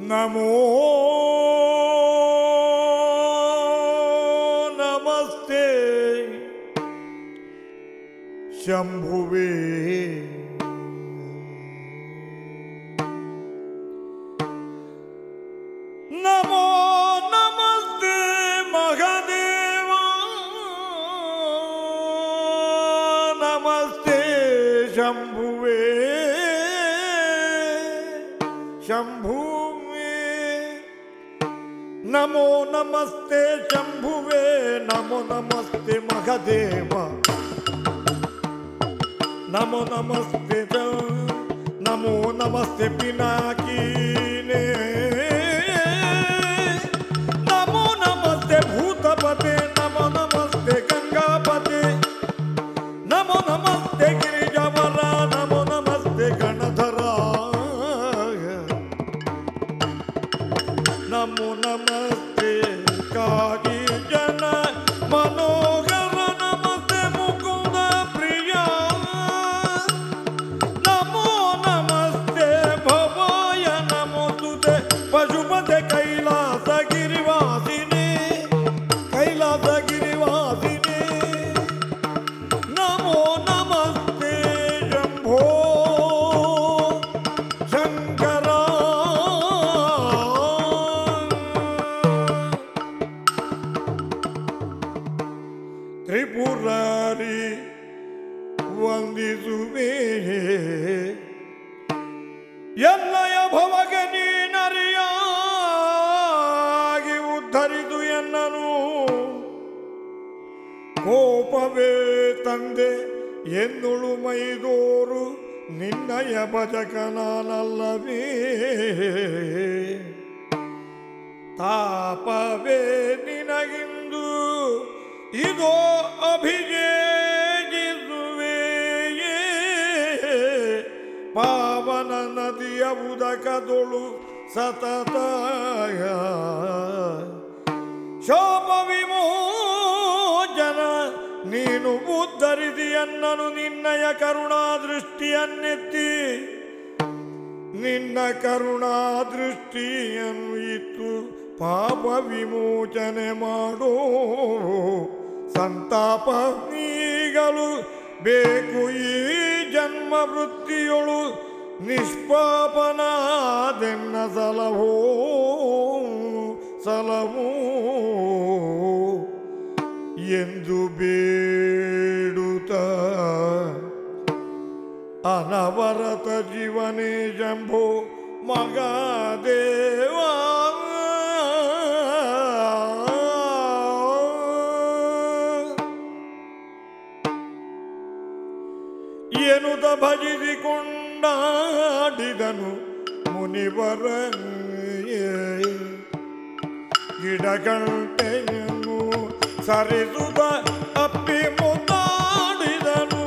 ನಮೋ ನಮಸ್ತೆ ಶಂಭುವೇ ನಮೋ ನಮಸ್ತೆ ಮಹದೇವ ನಮಸ್ತೆ ಶಂಭುವೇ ಶಂಭುವೇ ನಮೋ ನಮಸ್ತೆ ಶಂಭುವೇ ನಮೋ ನಮಸ್ತೆ ಮಹದೇವ ನಮೋ ನಮಸ್ತೆ ದ- ನಮೋ ನಮಸ್ತೆ ಪಿನಾಕೀನೇ ನಮೋ ನಮಸ್ತೆ ಭೂತಪತೆ ನಮೋ ನಮಸ್ತೆ ಗಂಗಾಪತೆ ನಮೋ ನಮಸ್ತೆ ಗಿರಿಜವರ ನಮೋ ನಮಸ್ತೆ ಗಣಧರ ನಮೋ ನಮಸ್ತೆ ಕಾಗಿ ಜನ ಮನೋಹರ ನಮಸ್ತೆ ಮುಕುಂದ ಪ್ರಿಯ ನಮೋ ನಮಸ್ತೆ ಭವಾಯ ನಮೋ ತುತೆ ಪಶುಪತೆ ಕೈಲಾಸ ಗಿರಿವಾಸಿನಿ ಕೈಲಾಸ ಗಿರಿವಾಸಿನಿ ನಮೋ ನಮಸ್ತೆ ಶಂಭೋ ಶಂಕರ ತ್ರಿಪುರಾರಿ ವಂದಿಸುವೆ ಎನ್ನಯ ಭವಗೆ ನೀನರಿಯಾಗಿ ಉದ್ಧರಿದು ಎನ್ನನು ಕೋಪವೇ ತಂದೆ ಎನ್ನುಳು ಮೈದೋರು ನಿನ್ನಯ ಭಜಕನಾನಲ್ಲವೇ ತಾಪವೇ ನಿನಗಿಂದು ಇದೋ ಅಭಿಜೇಜಿಸುವೆಯೇ ಪಾವನ ನದಿಯ ಉದಕದೊಳು ಸತತಾಯ ಶೋಭ ವಿಮೋಚನ ನೀನು ಉದ್ಧರಿಸಿಯನ್ನನು ನಿನ್ನಯ ಕರುಣಾ ದೃಷ್ಟಿಯನ್ನೆತ್ತಿ ನಿನ್ನ ಕರುಣಾ ದೃಷ್ಟಿಯನ್ನು ಇತ್ತು ಪಾಪ ವಿಮೋಚನೆ ಮಾಡೋ ಸಂತಾಪ ನೀಗಲು ಬೇಕು ಈ ಜನ್ಮ ವೃತ್ತಿಯೊಳು ನಿಷ್ಪಾಪನಾದೆನ್ನ ಸಲವೋ ಸಲವೋ ಎಂದು ಬೇಡುತ್ತ ಅನವರತ ಜೀವನೇ ಜಂಭೋ ಮಗದೇವ ಎನುತ ಭಜಿಸಿಕೊಂಡಾಡಿದನು ಮುನಿವರ ಗಿಡಗಂಟೆಯನ್ನು ಸರಿಸುತ್ತ ಅಪ್ಪಿ ಮುದ್ದಾಡಿದನು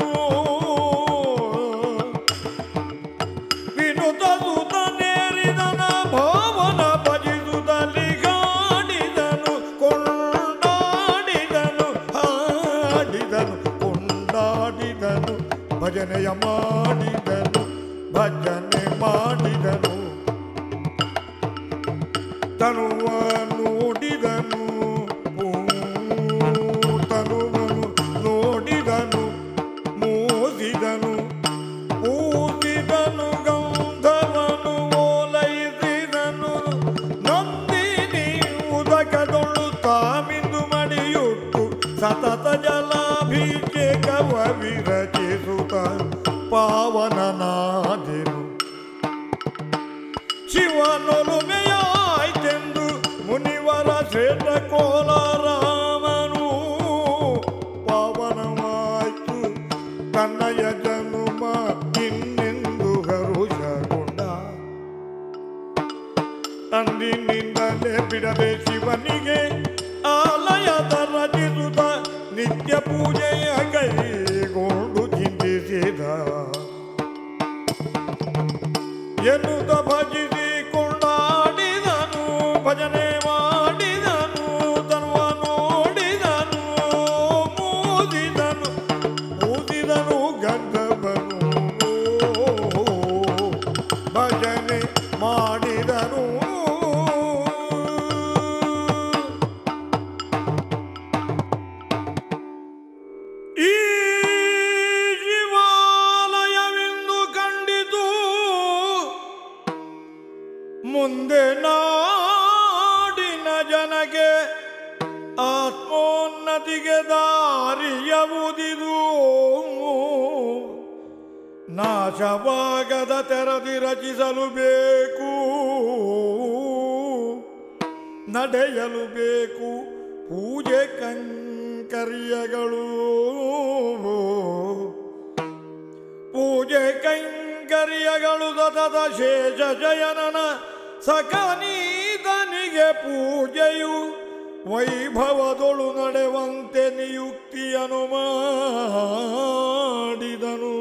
ವಿನುತ ಸುತ ನೇರಿದನ ಭಾವನ ಭಜಿಸುತ್ತಲಿ ಗಾಡಿದನು ಕೊಂಡಾಡಿದನು ಹಾಡಿದನು ಕೊಂಡಾಡಿದನು ಭಜನೆಯ ಮಾಡಿದನು ಭಜನೆ ಮಾಡಿದನು ತನುವ ನೋಡಿದನು ತನುವನು ನೋಡಿದನು ಮೋದಿದನು ಊದಿದನು ಗಂಧವನು ಓಲೈಸಿದನು ನಂದಿನಿ ಉದಕದೊಳು ತಾಮಿಂದು ಮಡಿಯುಟ್ಟು ಸತತ ಜಲಾಭಿಷೇಕವ ವಿರಚಿಸುತ್ತ ಪಾವನನಾದೆನು ಶಿವನೊಲುಮೆಯಾಯ್ತೆಂದು ಮುನಿವರ ಶ್ರೇಷ್ಠ ಕೋಲಾರಾಮನು ಪಾವನವಾಯ್ತು ತನ್ನಯ ಜನುಮ ಇನ್ನೆಂದು ಹರುಷಗೊಂಡ ಅಂದಿನಿಂದಲೇ ಬಿಡದೆ ಶಿವನಿಗೆ ಆಲಯದ ರಚಿಸುತ್ತ ನಿತ್ಯ ಪೂಜೆಯ ಕೈಗೊಂಡು ಚಿಂತಿಸಿದ ಎನ್ನುತ್ತ ಭಜಿಸಿ ಕೊಂಡಾಡಿದನು ಭಜನೆ ಮಾಡಿದನು ತನ್ವ ನೋಡಿದನು ಮೂದಿದನು ಮೂದಿದನು ಗಂಧವನು ಭಜನೆ ಮಾಡಿದನು ಮುಂದೆ ನಾಡಿನ ಜನಗೆ ಆತ್ಮೋನ್ನತಿಗೆ ದಾರಿಯವುದಿದು ನಾಶವಾಗದ ತೆರದಿ ರಚಿಸಲು ಬೇಕು ನಡೆಯಲು ಬೇಕು ಪೂಜೆ ಕಂಕರ್ಯಗಳು ಪೂಜೆ ಕೈಂಕರ್ಯಗಳು ಸತತ ಶೇಷ ಜಯನನ ಸಕನೀತನಿಗೆ ಪೂಜೆಯು ವೈಭವದೊಳು ನಡೆವಂತೆ ನಿಯುಕ್ತಿಯನು ಮಾಡಿದನು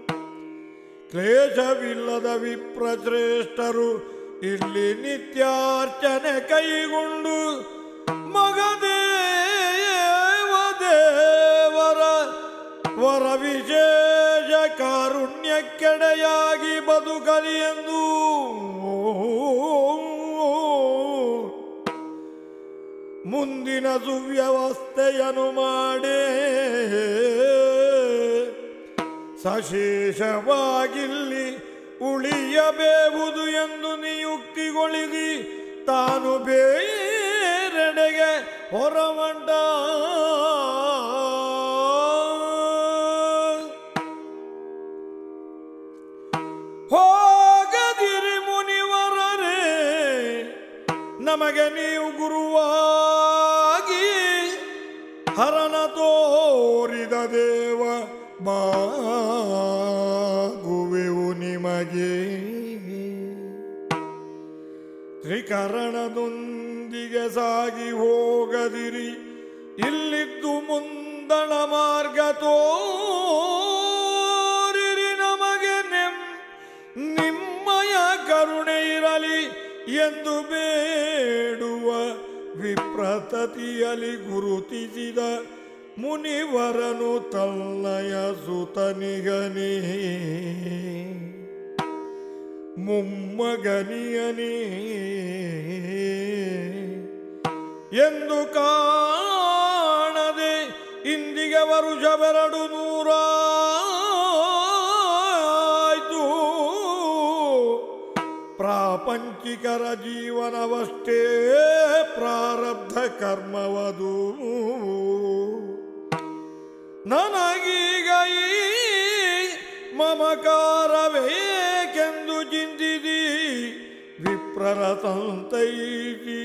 ಕ್ಲೇಶವಿಲ್ಲದ ವಿಪ್ರಶ್ರೇಷ್ಠರು ಇಲ್ಲಿ ನಿತ್ಯಾರ್ಚನೆ ಕೈಗೊಂಡು ಮಗದೇವ ದೇವರ ವರ ವಿಶೇಷ ಕಾರುಣ್ಯಕ್ಕೆಡೆಯಾಗಿ ಬದುಕಲಿ ಎಂದು ಮುಂದಿನ ಸುವ್ಯವಸ್ಥೆಯನ್ನು ಮಾಡೇ ಸಶೇಷವಾಗಿಲ್ಲಿ ಉಳಿಯಬೇವುದು ಎಂದು ನಿಯುಕ್ತಿಗೊಳಿಸಿ ತಾನು ಬೇರೆಡೆಗೆ ಹೊರಮಂಡ ಹೋಗದಿರಿ ಮುನಿವರರೇ ನಮಗೆ ನೀವು ಗುರುವಾಗಿ ಹರನ ತೋರಿದ ದೇವ ಬಾಗುವೆವು ನಿಮಗೆ ತ್ರಿಕರಣದೊಂದಿಗೆ ಸಾಗಿ ಹೋಗದಿರಿ ಇಲ್ಲಿದ್ದು ಮುಂದಣ ಮಾರ್ಗ ತೋರಿರಿ ನಮಗೆ ನೆಮ್ ನಿಮ್ಮಯ ಕರುಣೆ ಇರಲಿ ಎಂದು ಬೇಡುವ ವಿಪ್ರತತಿಯಲಿ ಗುರುತಿಸಿದ ಮುನಿವರನು ತಲ್ಲಯ ಸುತನಿಗನೇ ಮುಮ್ಮಗನಿಯನೇ ಎಂದು ಕಾಣದೆ ಇಂದಿಗೆ ವರುಷವೆರಡು ನೂರಾಯ್ತು ಪ್ರಾಪಂಚಿಕರ ಜೀವನವಷ್ಟೇ ಪ್ರಾರಬ್ಧ ಕರ್ಮವದು ನನಗೀಗ ಈ ಮಮಕಾರವೇಕೆಂದು ಚಿಂತಿಸಿ ವಿಪ್ರರ ಸಂತೈಸಿ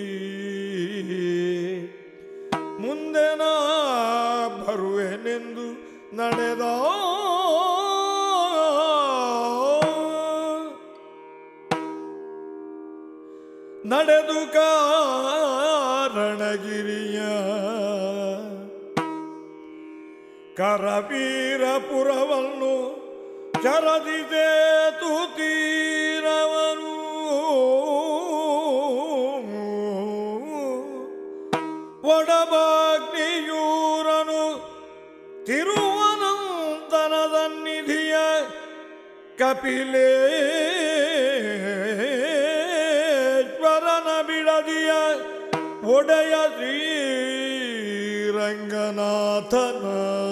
ಮುಂದೆ ನಾ ಬರುವೆನೆಂದು ನಡೆದ ನಡೆದು ಕಾರಣಗಿರಿಯ ಕರವೀರಪುರವನ್ನು ಚರದಿದೆ ತುತೀರವನು ಒಡಬಾಗ್ನಿಯೂರನು ತಿರುವನಂತನದ ನಿಧಿಯ ಕಪಿಲೇಶ್ವರನ ಬಿಡದಿಯ ಒಡೆಯ ಶ್ರೀರಂಗನಾಥನ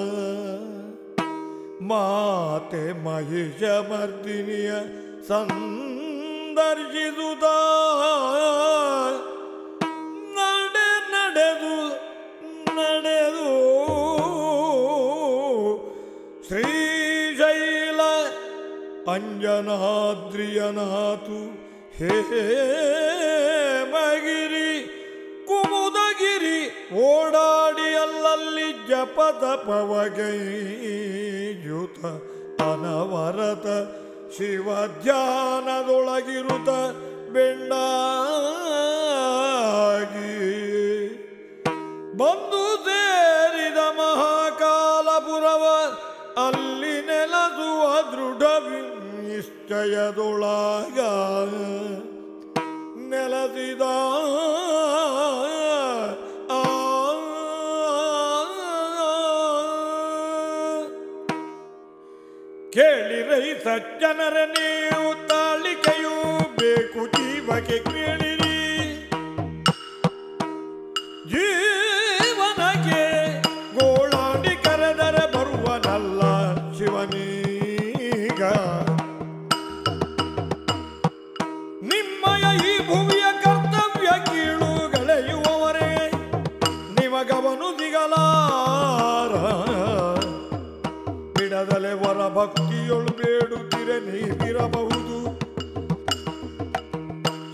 ಮಾತೆ ಮಹಿಷ ಮರ್ದಿನಿಯ ಸಂದರ್ಶಿಸುತ್ತ ನಡೆ ನಡೆದು ನಡೆದು ಶ್ರೀಶೈಲ ಅಂಜನಾದ್ರಿಯನಾತು ಹೇ ಮಗಿರಿ ಕುಮುದಗಿರಿ ಓಡಾಡಿ ಅಲ್ಲಲ್ಲಿ ಜಪದ ಪವಗೈಯುತ ಅನವರತ ಶಿವ ಧ್ಯಾನದೊಳಗಿರುತ್ತ ಬೆಂಡಾಗಿ ಬಂದು ಸೇರಿದ ಮಹಾಕಾಲಪುರವ ಅಲ್ಲಿ ನೆಲಸುವ ದೃಢ ನಿಶ್ಚಯದೊಳಗ ನೆಲಸಿದ ಆ ಕೇಳಿರೈ ಸಜ್ಜನರ ನೀವು ತಾಳಿಕೆಯೂ ಬೇಕು ಜೀವಕ್ಕೆ ಕೇಳಿರಿ ಜೀವನಕ್ಕೆ ಗೋಳಾಡಿ ಕರೆದರೆ ಬರುವನಲ್ಲ ಶಿವನೀಗ ನಿಮ್ಮಯ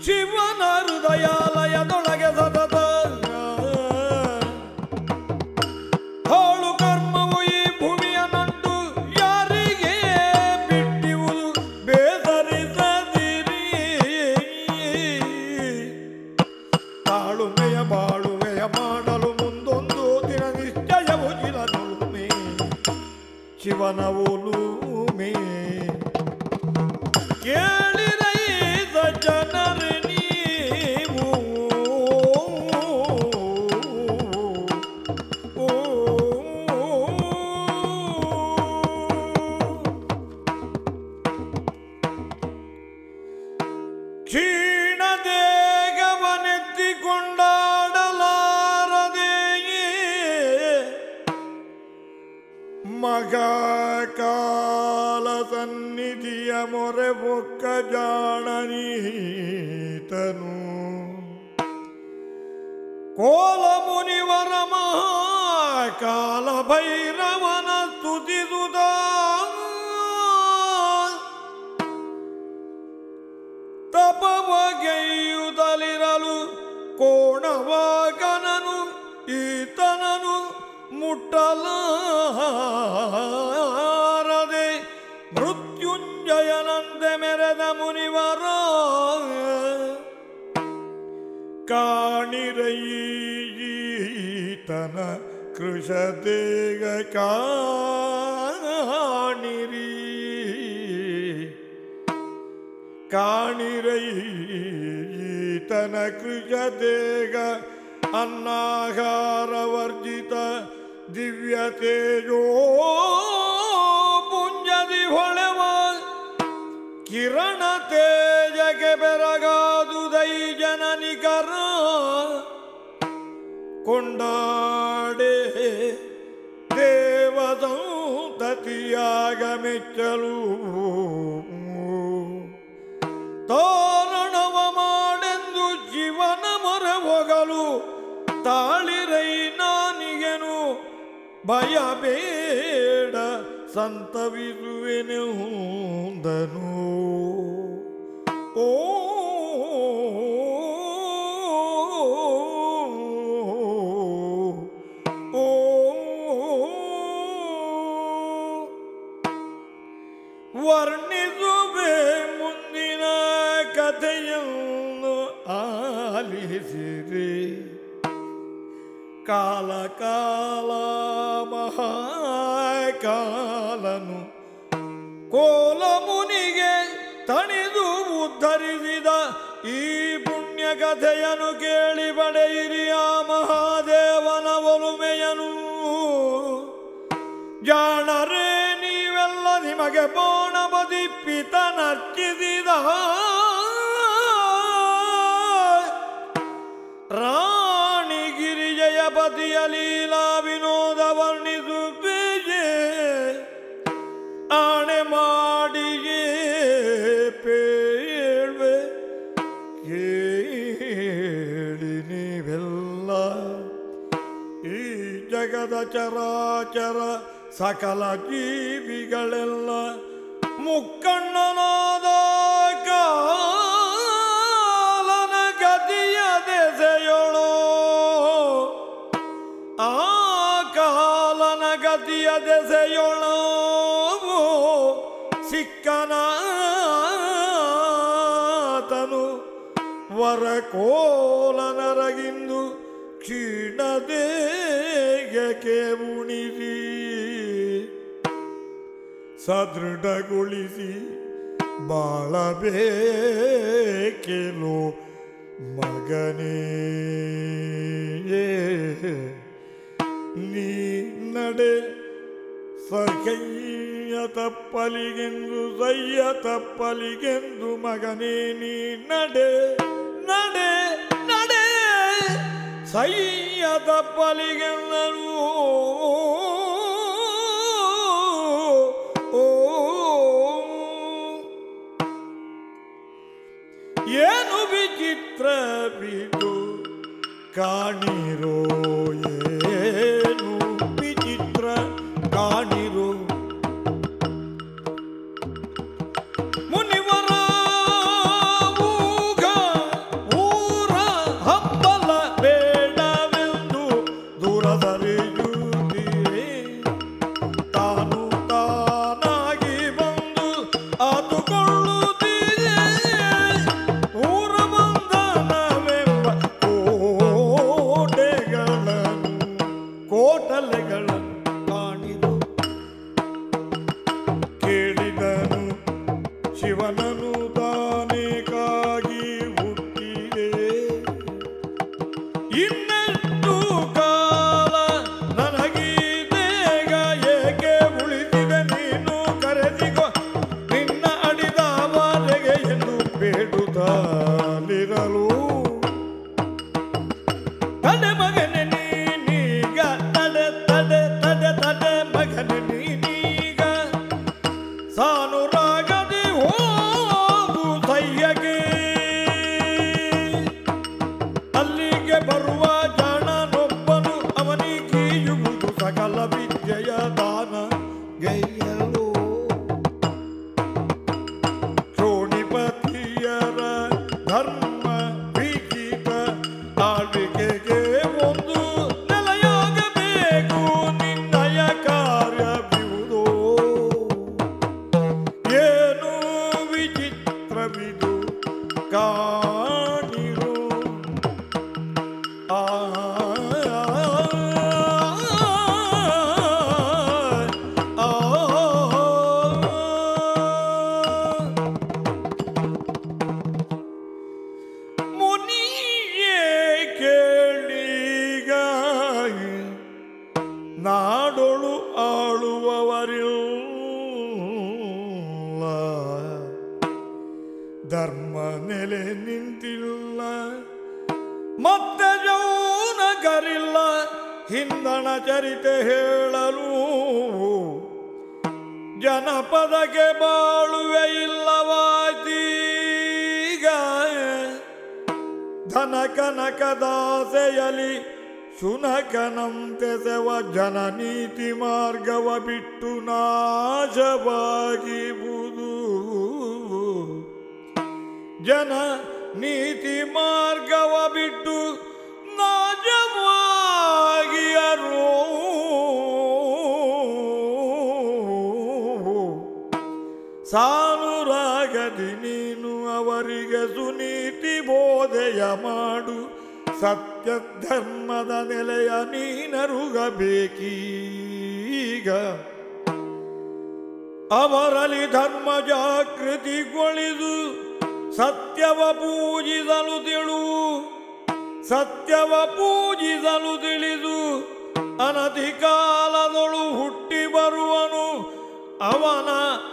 ಶಿವನ ಹೃದಯಾಲಯದೊಳಗೆ ಸತತ ಹಾಳು ಕರ್ಮವು ಈ ಭೂಮಿಯ ನಂಟು ಯಾರಿಗೆ ಬಿಟ್ಟಿವುದು ಬೇಸರಿಸದಿರಿ ತಾಳುಮೆಯ ಬಾಳುವೆಯ ಮಾಡಲು ಮುಂದೊಂದು ದಿನ ನಿಶ್ಚಯವು ಚಿರನುಳುಮೆ ಶಿವನ ಒಲುಮೆ ಕೇಳಿರೈ ಸಜ್ಜನರು ನೀವು ಓ ಕ್ಷೀಣ ದೇಗವನೆತ್ತಿಕೊಂಡಾಡಲಾರದೆಯೇ ಮಗ ಕಾಲ ಸನ್ನಿಧಿಯ ಮೊರೆ ಬೊಕ್ಕ ಜಾಣನೀತನು ಕೋಲ ಮುನಿವರ ಮಹಾಕಾಲ ಭೈರವನ ಸ್ತುತಿಸುದ ತಪವಗೈಯುತ್ತಲಿರಲು ಕೋಣವಾಗನನು ಈತನನು ಮುಟ್ಟಲಾರದೆ ಮೃತ್ಯುಂಜಯನಂತೆ ಮೆರೆದ ಮುನಿವರ ಕಾಣಿರೈತನ ಕೃಷದೇಗ ಕಾಣಿರಿ ಕಾಣಿರೈತನ ಕೃಷದೇಗ ಅನ್ನಾಹಾರ ವರ್ಜಿತ ದಿವ್ಯ ತೇಜೋ ಪುಂಜದಿ ಹೊಳೆವ ಕಿರಣ ತೇಜಗೆ ಬೆರಗಾದುದೈ ಜನನಿಕರ ಕೊಂಡಾಡೆ ದೇವಸಂತತಿಯಾಗ ಮೆಚ್ಚಲು ತೋರಣವ ಮಾಡೆಂದು ಶಿವನ ಮೊರೆ ಹೋಗಲು ತಾಳಿರೈ ನಾನಿಗೆನು ಭಯ ಬೇಡ ಸಂತವಿಸುವೆನೆಂದನು ಓ ಓ ವರ್ಣಿಸುವೆ ಮುಂದಿನ ಕಥೆಯನ್ನು ಆಲಿಸಿರಿ ಕಾಲ ಕಾಲ ಮಹಾಕಾಲನು ಕೋಲ ಮುನಿಗೆ ತಣಿದು ಉದ್ಧರಿಸಿದ ಈ ಪುಣ್ಯ ಕಥೆಯನ್ನು ಕೇಳಿ ಪಡೆಯಿರಿ ಆ ಮಹಾದೇವನ ಒಲುಮೆಯನು ಜಾಣರೇ ನೀವೆಲ್ಲ ನಿಮಗೆ ಬೋಣಬದಿ ಪಿತನರ್ಚಿಸಿದ ರಾಣಿಗಿರಿ ಜಯಪತಿಯ ಲೀಲಾ ವಿನೋದ ವರ್ಣಿಸುತ್ತೇನೆ ಆಣೆ ಮಾಡಿಯೇ ಪೇಳ್ವೆ ಕೇಳಿ ನೀವೆಲ್ಲ ಈ ಜಗದ ಚರಾಚರ ಸಕಲ ಜೀವಿಗಳೆಲ್ಲ ಮುಕ್ಕಣ್ಣನಾದ ಕಾಲನ ಗತಿಯ ದೆಸೆಯೊಳೋ ಆ ಕಾಲನ ಗತಿಯ ದೆಸೆಯೊಳೋ ಸಿಕ್ಕನಾತನು ವರ ಕೋಲನರಗಿಂದು ಕ್ಷೀಣದೇಗಕ್ಕೆ ಉಣಿಸಿ ಸದೃಢಗೊಳಿಸಿ ಬಾಳಬೇಕೆಲೋ ಮಗನೇ ನೀ ನಡೆ ಸಖಯ್ಯ ತಪ್ಪಲಿಗೆಂದು ಸಯ್ಯ ತಪ್ಪಲಿಗೆಂದು ಮಗನೇ ನೀ ನಡೆ ನಡೆ ನಡೆ ಸಯ್ಯ ತಪ್ಪಲಿಗೆಂದರು ಓ ಏನು ವಿಚಿತ್ರವಿದು ಕಾಣಿರೋ ಏನು ವಿಚಿತ್ರ ಕಾಣಿರೋ ಮುನಿವರ ಊಗ ಎನ್ನುತ್ತಲಿರಲು ತಡೆ ಮಗನೆ ನೀನೀಗ ತಡೆ ತಡೆ ತಡೆ ತಡೆ ಮಗನೆ ನೀನೀಗ ಸಾನುರಾಗದಿ ಹೋಗು ಸಯ್ಯಗೆ ಅಲ್ಲಿಗೆ ಬರುವ ಜಾಣನೊಬ್ಬನು ಅವನಿಗೀಯುವುದು ಸಕಲ ವಿದ್ಯೆಯ ದಾನ ಗೈಯಲು ಶ್ರೋಣಿಪತಿಯರ ಧರ್ಮ ವಿಹಿತ ಆಳ್ವಿಕೆಗೆ ಒಂದು ನೆಲೆಯಾಗಬೇಕು ನಿನ್ನಯ ಕಾರ್ಯವಿವುದು ಏನು ವಿಚಿತ್ರವಿದು ಕಾಣಿರು ಆ ಆ, ಆ ಮುನಿಯೇ ಕೇಳೀಗ ನಾಡೊಳು ಆಳುವವರಿಲ್ಲ ಧರ್ಮ ನೆಲೆ ನಿಂತಿಲ್ಲ ಮತ್ತೆ ಜೌನಗರಿಲ್ಲ ಹಿಂದಣ ಚರಿತೆ ಹೇಳಲು ಜನಪದಕ್ಕೆ ಬಾಳುವೆ ಇಲ್ಲವಾದೀಗ ಧನ ಕನಕ ದಾಸೆಯಲಿ ಶುನಕನಂತೆ ಸೆವ ಜನನೀತಿ ಮಾರ್ಗವ ಬಿಟ್ಟು ನಾಶವಾಗಿಬುದು ಜನ ನೀತಿ ಮಾರ್ಗವ ಬಿಟ್ಟು ನಾಶವಾಗಿಯರು ಸಾನುರಾಗದಿ ನೀನು ಅವರಿಗೆ ಸುನೀತಿ ಬೋಧೆಯ ಮಾಡು ಸತ್ಯ ಧರ್ಮದ ನೆಲೆಯ ನೀನರುಗಬೇಕೀಗ ಅವರಲ್ಲಿ ಧರ್ಮ ಜಾಗೃತಿಗೊಳಿದು ಸತ್ಯವ ಪೂಜಿಸಲು ತಿಳು ಸತ್ಯವ ಪೂಜಿಸಲು ತಿಳಿದು ಅನತಿ ಕಾಲದೊಳು ಹುಟ್ಟಿ ಬರುವನು ಅವನ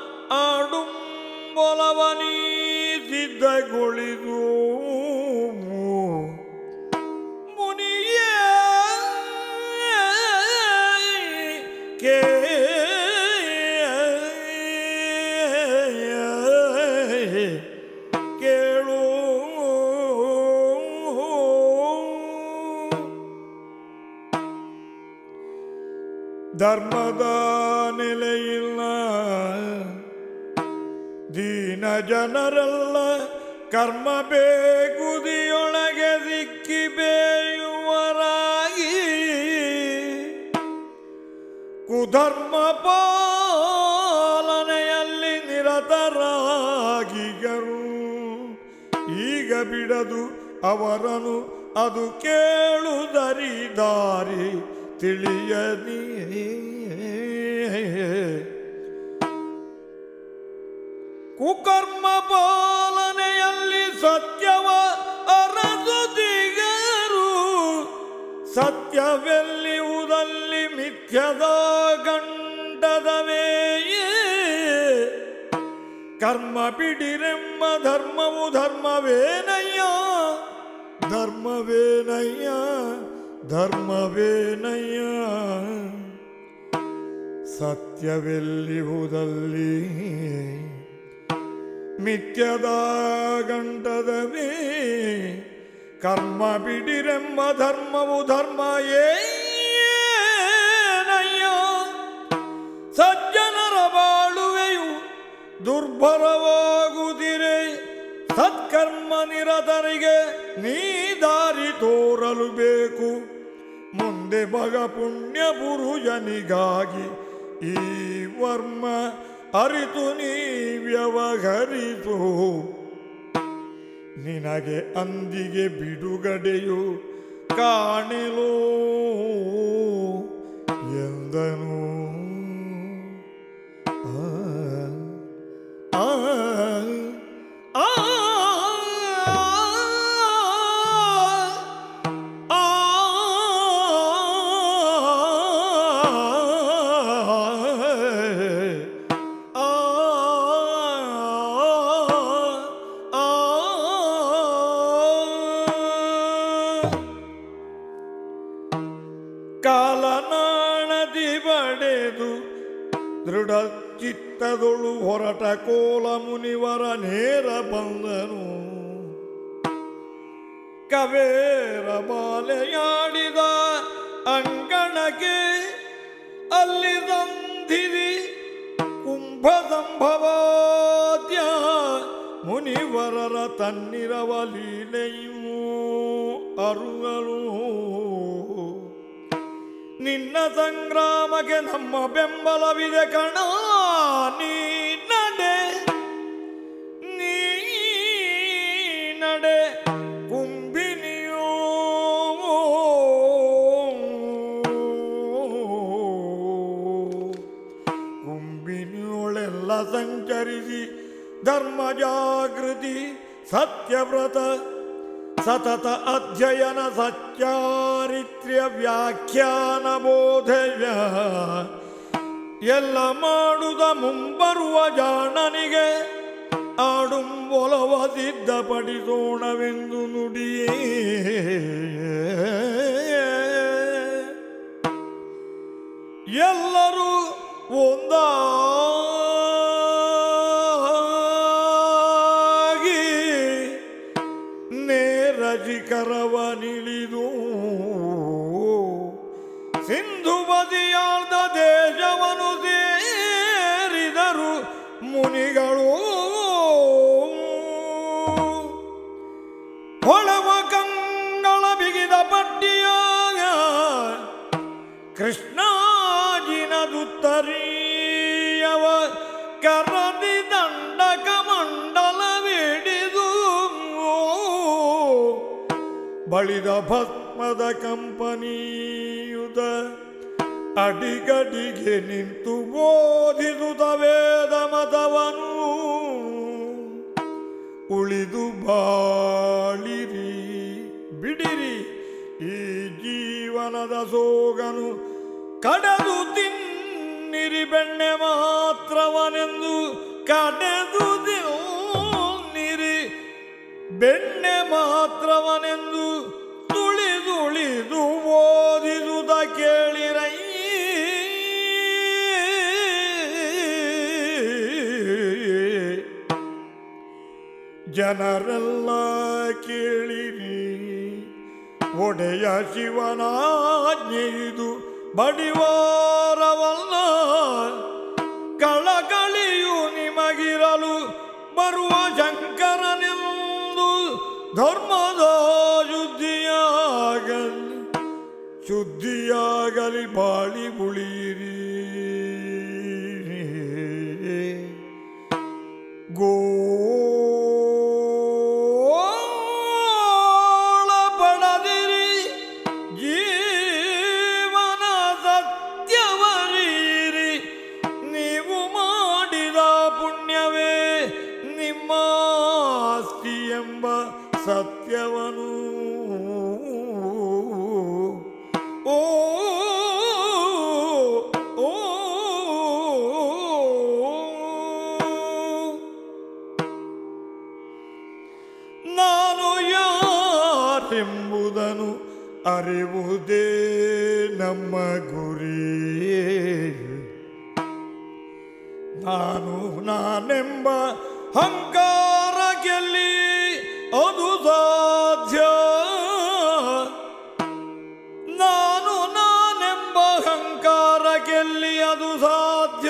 ಆಡುಂಬೊಲವನೀ ಸಿದ್ಧಗೊಳಿದು ಮುನಿಯೇ ಕೇ ಕೇಳು ಧರ್ಮದ ನೆಲೆಯಿಲ್ಲ ದೀನ ಜನರೆಲ್ಲ ಕರ್ಮ ಬೇಗುದಿಯೊಳಗೆ ಸಿಕ್ಕಿ ಬೇಯುವರಾಗಿ ಕುಧರ್ಮ ಪಾಲನೆಯಲ್ಲಿ ನಿರತರಾಗಿಗರು ಈಗ ಬಿಡದು ಅವರನು ಅದು ಕೇಳುದರಿ ದಾರಿ ತಿಳಿಯದಿ ಕುಕರ್ಮ ಪಾಲನೆಯಲ್ಲಿ ಸತ್ಯವ ಅರಸುದಿಗರು ಸತ್ಯವೆಲ್ಲಿವುದಲ್ಲಿ ಮಿಥ್ಯದ ಗಂಡದವೇಯೇ ಕರ್ಮ ಬಿಡಿರೆಂಬ ಧರ್ಮವು ಧರ್ಮವೇನಯ್ಯ ಧರ್ಮವೇನಯ್ಯ ಧರ್ಮವೇನಯ್ಯ ಸತ್ಯವೆಲ್ಲಿಹುದಲ್ಲಿ ಮಿಥ್ಯದ ಗಂಟದವೇ ಕರ್ಮ ಬಿಡಿರೆಂಬ ಧರ್ಮವು ಧರ್ಮ ಏನಯ್ಯ ಸಜ್ಜನರ ಬಾಳುವೆಯು ದುರ್ಭರವಾಗುತ್ತಿರೆ ಸತ್ಕರ್ಮ ನಿರತರಿಗೆ ನೀ ದಾರಿ ತೋರಲು ಬೇಕು ಮುಂದೆ ಮಗ ಪುಣ್ಯ ಪುರುಷನಿಗಾಗಿ ಈ ವರ್ಮ ಅರಿತು ನೀ ವ್ಯವಹರಿಸು ನಿನಗೆ ಅಂದಿಗೆ ಬಿಡುಗಡೆಯು ಕಾಣಲು ಎಂದನು ಆ ಆ ಆ ಆ ದೃಢ ಚಿತ್ತದೊಳು ಹೊರಟ ಕೋಲ ಮುನಿವರ ನೇರ ಬಂದನು ಕವೇರ ಬಾಲೆಯಾಡಿದ ಅಂಗಣಕ್ಕೆ ಅಲ್ಲಿ ಸಂಧಿರಿ ಕುಂಭ ಸಂಭವಾದ್ಯ ಮುನಿವರರ ತನ್ನಿರವ ಲೀಲೆಯೂ ಅರುಗಳು ನಿನ್ನ ಸಂಗ್ರಾಮಕ್ಕೆ ನಮ್ಮ ಬೆಂಬಲವಿದೆ ಕಣ ನೀ ನಡೆ ನೀ ನಡೆ ಕುಂಬಿನಿಯೋ ಕುಂಬಿನಿಯೋಳೆಲ್ಲ ಸಂಚರಿಸಿ ಧರ್ಮ ಜಾಗೃತಿ ಸತ್ಯವ್ರತ ಸತತ ಅಧ್ಯಯನ ಸಚ್ಚಾರಿತ್ರ್ಯ ವ್ಯಾಖ್ಯಾನ ಬೋಧೆಯ ಎಲ್ಲ ಮಾಡುದ ಮುಂಬರುವ ಜಾಣನಿಗೆ ಆಡುಂಬೊಲವ ಸಿದ್ಧಪಡಿಸೋಣವೆಂದು ನುಡಿಯೇ ಎಲ್ಲರೂ ಒಂದಾಗಿ ನೇರ ಶಿಖರವನಿಳಿದು ಸಿಂಧು ಬದಿಯಾದ ದೇಶವನು ಸೇರಿದರು ಮುನಿಗಳು ಹೊಳವ ಕಂಗಳ ಬಿಗಿದ ಪಟ್ಟಿಯಾಗ ಕೃಷ್ಣಾಜಿನದುತ್ತರೀಯವ ಕರದಿ ದಂಡಕ ಮಂಡಲವಿಡಿದು ಬಳಿದ ಭಸ್ಮದ ಕಂಪನಿಯುದ ಅಡಿಗಡಿಗೆ ನಿಂತು ಬೋಧಿಸುತ್ತ ವೇದ ಮತವನು ಉಳಿದು ಬಾಳಿರಿ ಬಿಡಿರಿ ಈ ಜೀವನದ ಸೋಗನು ಕಡೆದು ತಿನ್ನಿರಿ ಬೆಣ್ಣೆ ಮಾತ್ರವನೆಂದು ಕಡೆದು ತಿನ್ನಿರಿ ಬೆಣ್ಣೆ ಮಾತ್ರವನೆಂದು ತುಳಿದುಳಿದು ಓದಿದುದ ಕೇಳಿರೈ ಜನರೆಲ್ಲ ಕೇಳಿರಿ ಒಡೆಯ ಶಿವನಾಜ್ಞೆಯಿದು ಬಡಿವಾರವಲ್ಲ ಕಳಕಳಿಯು ನಿಮಗಿರಲು ಬರುವ ಶಂಕರನೆಂದು ಧರ್ಮದ ಶುದ್ಧಿಯಾಗಲಿ ಶುದ್ಧಿಯಾಗಲಿ ಬಾಳಿ ಉಳಿಯಿರಿ ಗೋಳ ಪಡದಿರಿ ಜೀವನ ಸತ್ಯವರೀರಿ ನೀವು ಮಾಡಿದ ಪುಣ್ಯವೇ ನಿಮ್ಮ ಆಸ್ತಿ ಎಂಬ ಸತ್ಯವನು ಓ ಓ ನಾನು ಯಾರೆಂಬುದನ್ನು ಅರಿವುದೇ ನಮ್ಮ ಗುರಿ ನಾನು ನಾನೆಂಬ ಹಂಕಾರ ಗೆಲ್ಲಿ ಅದು ಸಾಧ್ಯ ನಾನು ನಾನೆಂಬ ಹಂಕಾರ ಗೆಲ್ಲಿ ಅದು ಸಾಧ್ಯ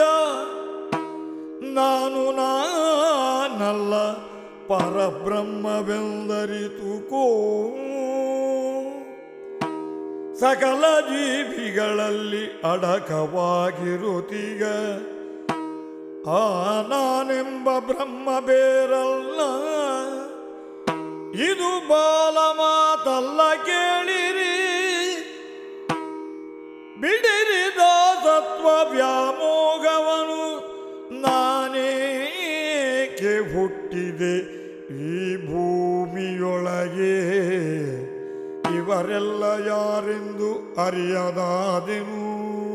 ನಾನು ನಾನಲ್ಲ ಪರಬ್ರಹ್ಮವೆಂದರಿತುಕೋ ಸಕಲ ಜೀವಿಗಳಲ್ಲಿ ಅಡಕವಾಗಿರುತ್ತೀಗ ಆ ನಾನೆಂಬ ಬ್ರಹ್ಮ ಬೇರಲ್ಲ ಇದು ಬಾಲ ಮಾತಲ್ಲ ಕೇಳಿರಿ ಬಿಡಿರಿ ದಾಸತ್ವ ವ್ಯಾಮೋಗವನು ನಾನೇಕೆ ಹುಟ್ಟಿದೆ ಈ ಭೂಮಿಯೊಳಗೆ ಇವರೆಲ್ಲ ಯಾರೆಂದು ಅರಿಯದಾದೆನು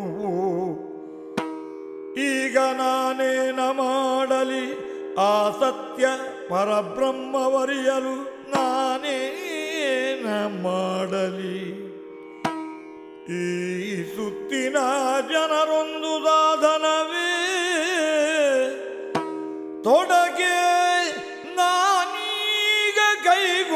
ಈಗ ನಾನೇನ ಮಾಡಲಿ ಆ ಸತ್ಯ ಪರಬ್ರಹ್ಮವರಿಯಲು ನಾನೇನ ಮಾಡಲಿ ಈ ಸುತ್ತಿನ ಜನರೊಂದು ಸಾಧನವೇ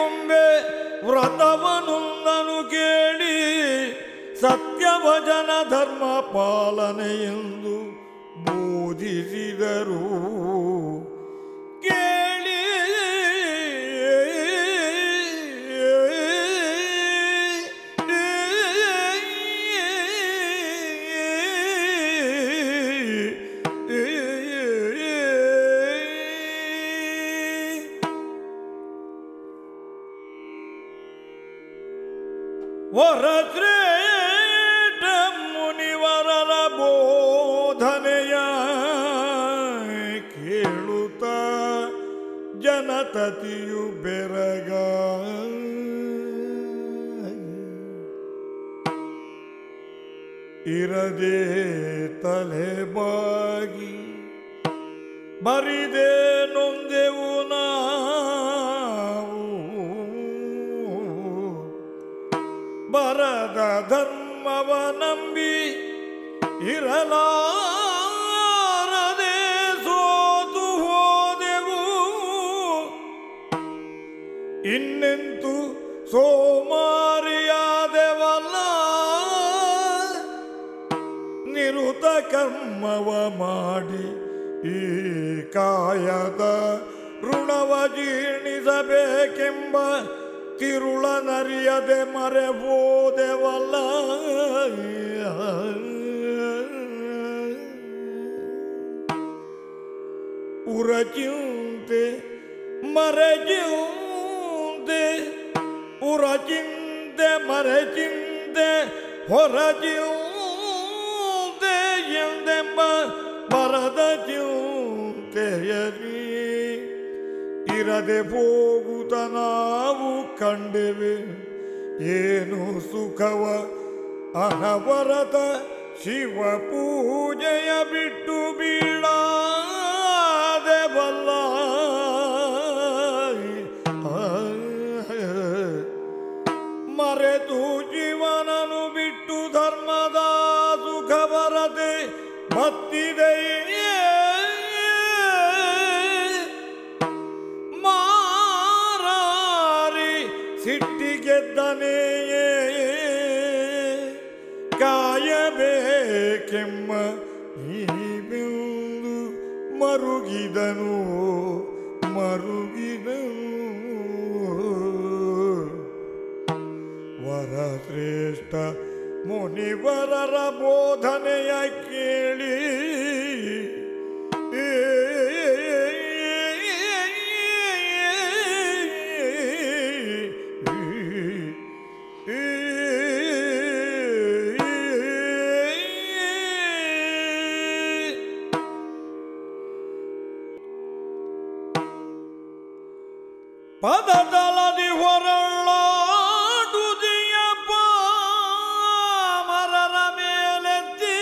ಗೊಂಬೆ ವ್ರತವನುಂದನು ಕೇಳಿ ಸತ್ಯವಚನ ಧರ್ಮ ಪಾಲನೆಯೆಂದು ಬೋಧಿಸಿದರು ಕೇಳಿ ವರಶ್ರೇಷ್ಠ ಮುನಿವರರ ಬೋಧನೆಯ ಕೇಳುತ್ತ ಜನತತಿಯು ಬೆರಗ ಇರದೆ ತಲೆ ಬಾಗಿ ಬರಿದೆ ನೊಂದೆವು ನಾವು ಬರದ ಧರ್ಮವ ನಂಬಿ ಇರಲಾರದೆ ಸೋತು ಹೋದೆವು ಇನ್ನೆಂತು ಸೋಮಾರಿಯಾದೆವಲ್ಲ ನಿರುತ ಕರ್ಮವ ಮಾಡಿ ಈ ಕಾಯದ ಋಣವ ಜೀರ್ಣಿಸಬೇಕೆಂಬ ತಿರುಳ ನರಿಯದೆ ಮರೆಬೋದೆವಲ್ಲ ಉರಚಿಂತೆ ಮರೆಜಿಂತೆ ಉರಚಿಂತೆ ಮರೆಚಿಂತೆ ಹೊರಜಿಂತೆ ಎಂದೆಂಬ ಬರದ ಚಿಂತೆಯರಿ ಇರದೆ ಹೋಗುತ್ತ ನಾವು ಕಂಡೆವೆ ಏನು ಸುಖವ ಅನವರತ ಶಿವ ಪೂಜೆಯ ಬಿಟ್ಟು ಬೀಳಾದೆ ಬಲ್ಲ ಮರೆತು ಜೀವನನು ಬಿಟ್ಟು ಧರ್ಮದ ಸುಖ ಬರದೆ ಬತ್ತಿದೆಯೇ ಮಾರಾರಿ ಸಿಟ್ಟಿಗೆದ್ದನೆಯೇ ಕಾಯಬೇಕೆಮ್ಮ ಈ ಬಿಂದು ಮರುಗಿದನು ಮರುಗಿದನು ವರಶ್ರೇಷ್ಠ ಮುನಿವರರ ಬೋಧನೆಯ ಕೇಳಿ ಪದದಲದಿ ಹೊರಳಾಡುದಿಯಪ್ಪ ಮರರ ಮೇಲೆತ್ತಿ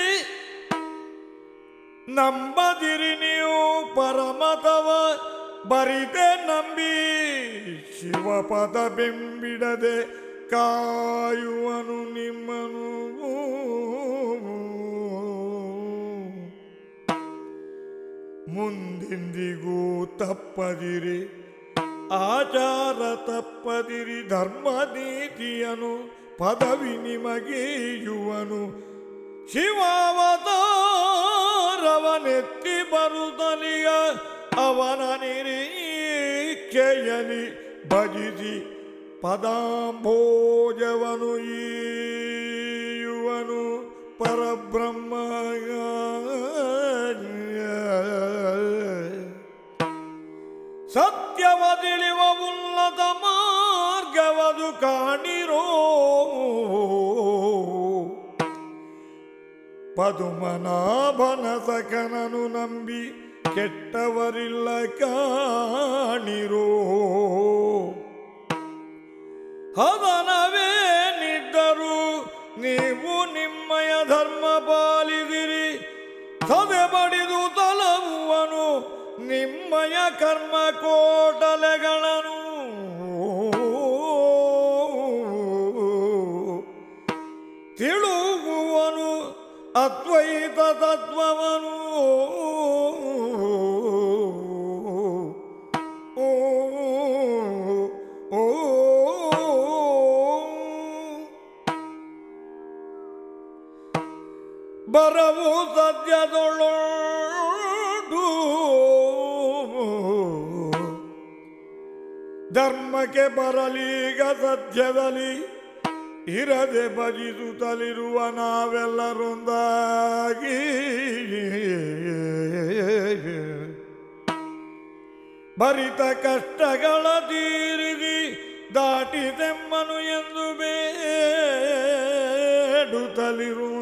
ನಂಬದಿರಿ ನೀವು ಪರಮತವ ಬರಿದೆ ನಂಬಿ ಶಿವಪದ ಬೆಂಬಿಡದೆ ಕಾಯುವನು ನಿಮ್ಮನು ಮುಂದೆಂದಿಗೂ ತಪ್ಪದಿರಿ ಆಚಾರ ತಪ್ಪದಿರಿ ಧರ್ಮ ನೀತಿಯನು ಪದವಿ ನಿಮಗೇಯುವನು ಶಿವಾವತಾರವನೆತ್ತಿ ಬರುತ್ತಲಿಯ ಅವನ ನಿರೀಕ್ಷೆಯಲಿ ಭಜಿಸಿ ಪದಾಂಭೋಜವನು ಈಯುವನು ಪರಬ್ರಹ್ಮ ಸತ್ಯವದಿಳಿವ ಉನ್ನತ ಮಾರ್ಗವದು ಕಾಣಿರೋ ಪದುಮನಾಭನ ಸಕನನು ನಂಬಿ ಕೆಟ್ಟವರಿಲ್ಲ ಕಾಣಿರೋ ಹದನವೇನಿದ್ದರು ನೀವು ನಿಮ್ಮಯ ಧರ್ಮ ಪಾಲಿದಿರಿ ಸದೆ ಬಡಿದು ತಲವುವನು ನಿಮ್ಮಯ ಕರ್ಮ ಕೋಟಲೆಗಳನ್ನು ತಿಳುಗುವನು ಅದ್ವೈತ ತತ್ವವನು ಓ ಓ ಬರವು ಸದ್ಯದೊಳ್ಳು ಧರ್ಮಕ್ಕೆ ಬರಲೀಗ ಸತ್ಯದಲ್ಲಿ ಇರದೆ ಭಜಿಸುತ್ತಲಿರುವ ನಾವೆಲ್ಲರೊಂದಾಗಿ ಭರಿತ ಕಷ್ಟಗಳ ತೀರಿದಿ ದಾಟಿದೆಮ್ಮನು ಎಂದು ಬೇಡುತ್ತಲಿರುವ